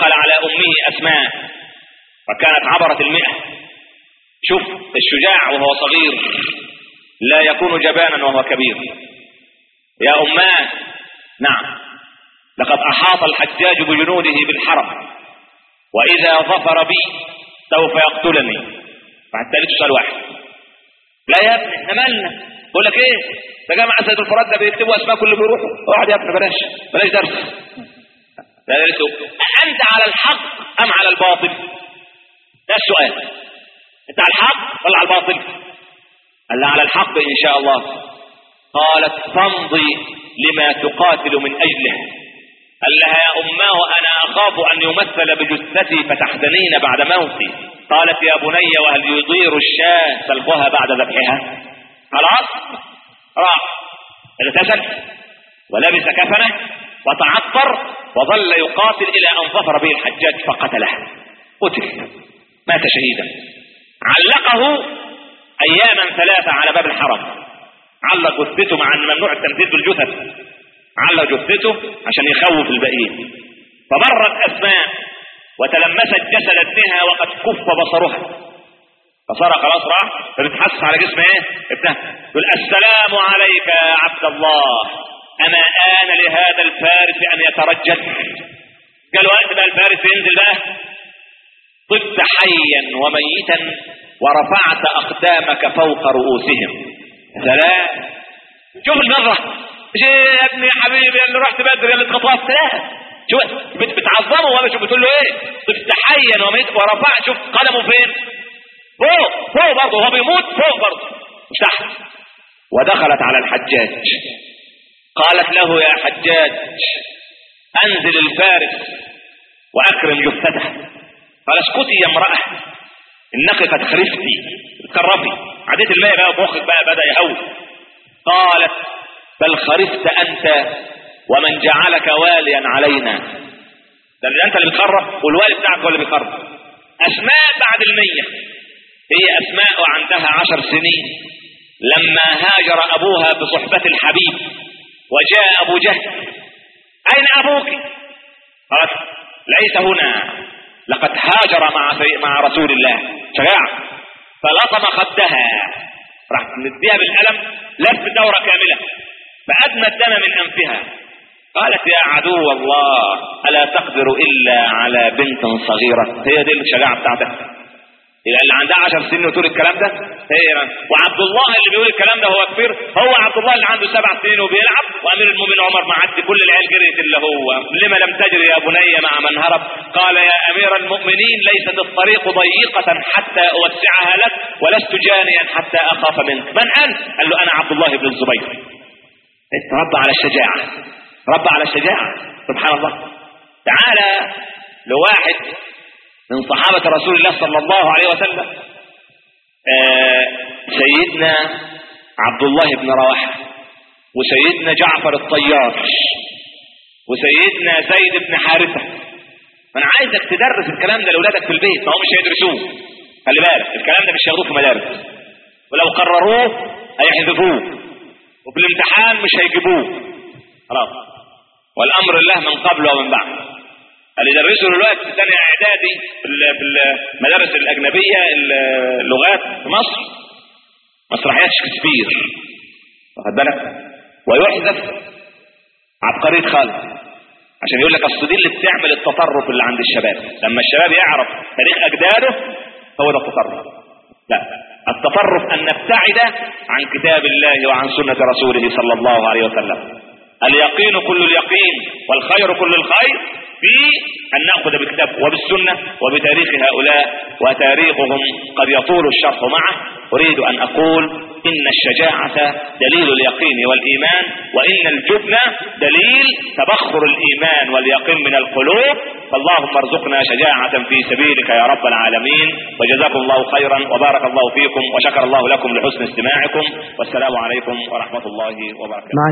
أمه أسماء فكانت عبرت المئة شوف الشجاع وهو صغير لا يكون جبانا وهو كبير يا أمان نعم لقد أحاط الحجاج بجنوده بالحرم وإذا ظفر بي سوف يقتلني فحتى لي سؤال واحد لا يا ابني احنا مالنا بقول لك ايه ده جامع سيد الفرات ده بيكتبوا اسماء كل اللي بيروحوا اقعد يا ابني بلاش بلاش درس لا درسوا أنت على الحق أم على الباطل ده السؤال أنت على الحق ولا على الباطل قال لها على الحق إن شاء الله قالت فامضي لما تقاتل من أجله قال لها يا أماه أنا أخاف أن يمثل بجثتي فتحزنين بعد موتي قالت يا بني وهل يضير الشاة سلخها بعد ذبحها خلاص راح اغتسل ولبس كفنه وتعطر وظل يقاتل إلى أن ظفر به الحجاج فقتله قتل مات شهيدا علقه أياما ثلاثة على باب الحرم علق جثته مع أن ممنوع التنفيذ بالجثث علق جثته عشان يخوف الباقيين فمرت أسماء وتلمست جسد ابنها وقد كف بصرها فصار خلاص راح فبتحسس على جسم ايه ابنها تقول السلام عليك يا عبد الله اما ان لهذا الفارس ان يترجل قال وقت بقى الفارس ينزل بقى طبت حيا وميتا ورفعت اقدامك فوق رؤوسهم سلام شوف النظرة مش إيه يا ابني يا حبيبي اللي رحت بدر اللي اتخطفت لا شوف بت- بتعظمه ولا شوف بتقول له ايه طفت حيا وميت ورفعت شوف قدمه فين فوق فوق برضه هو بيموت فوق برضه مش تحت ودخلت على الحجاج قالت له يا حجاج انزل الفارس واكرم جثته قال اسكتي يا امرأة انك قد خرفتي تكرفي عديت الماء بقى ومخك بقى بدأ يهوي قالت بل خرفت انت ومن جعلك واليا علينا ده اللي انت اللي بتخرف والوالي بتاعك هو اللي بيخرف اسماء بعد المية هي اسماء وعندها عشر سنين لما هاجر ابوها بصحبة الحبيب وجاء ابو جهل اين ابوك قالت ليس هنا لقد هاجر مع سي... مع رسول الله شجاع فلطم خدها راح نديها بالقلم لف دورة كاملة فأدنى الدم من أنفها قالت يا عدو الله ألا تقدر إلا على بنت صغيرة هي دي الشجاعة بتاعتك يبقى اللي عندها عشر سنين وتقول الكلام ده هي وعبد الله اللي بيقول الكلام ده هو كبير هو عبد الله اللي عنده سبع سنين وبيلعب وامير المؤمنين عمر معدي كل العيال جريت الا هو لما لم تجري يا بني مع من هرب قال يا امير المؤمنين ليست الطريق ضيقة حتى اوسعها لك ولست جانيا حتى اخاف منك من انت قال له انا عبد الله بن الزبير رب على الشجاعة رب على الشجاعة سبحان الله تعالى لواحد من صحابة رسول الله صلى الله عليه وسلم آه سيدنا عبد الله بن رواحة وسيدنا جعفر الطيار وسيدنا زيد بن حارثة أنا عايزك تدرس الكلام ده لأولادك في البيت ما هو مش هيدرسوه خلي بالك الكلام ده مش هياخدوه في مدارس ولو قرروه هيحذفوه وفي الامتحان مش هيجيبوه خلاص والأمر الله من قبل ومن بعد اللي يدرسوا دلوقتي في ثانيه اعدادي في ال- في المدارس الاجنبيه اللغات في مصر مسرحيات شكسبير واخد بالك ويحذف عبقريه خالد عشان يقول لك اصل دي اللي بتعمل التطرف اللي عند الشباب لما الشباب يعرف تاريخ اجداده هو ده التطرف لا التطرف ان نبتعد عن كتاب الله وعن سنه رسوله صلى الله عليه وسلم اليقين كل اليقين والخير كل الخير في أن نأخذ بالكتاب وبالسنة وبتاريخ هؤلاء وتاريخهم قد يطول الشرح معه أريد أن أقول إن الشجاعة دليل اليقين والإيمان وإن الجبن دليل تبخر الإيمان واليقين من القلوب فاللهم ارزقنا شجاعة في سبيلك يا رب العالمين وجزاكم الله خيرا وبارك الله فيكم وشكر الله لكم لحسن استماعكم والسلام عليكم ورحمة الله وبركاته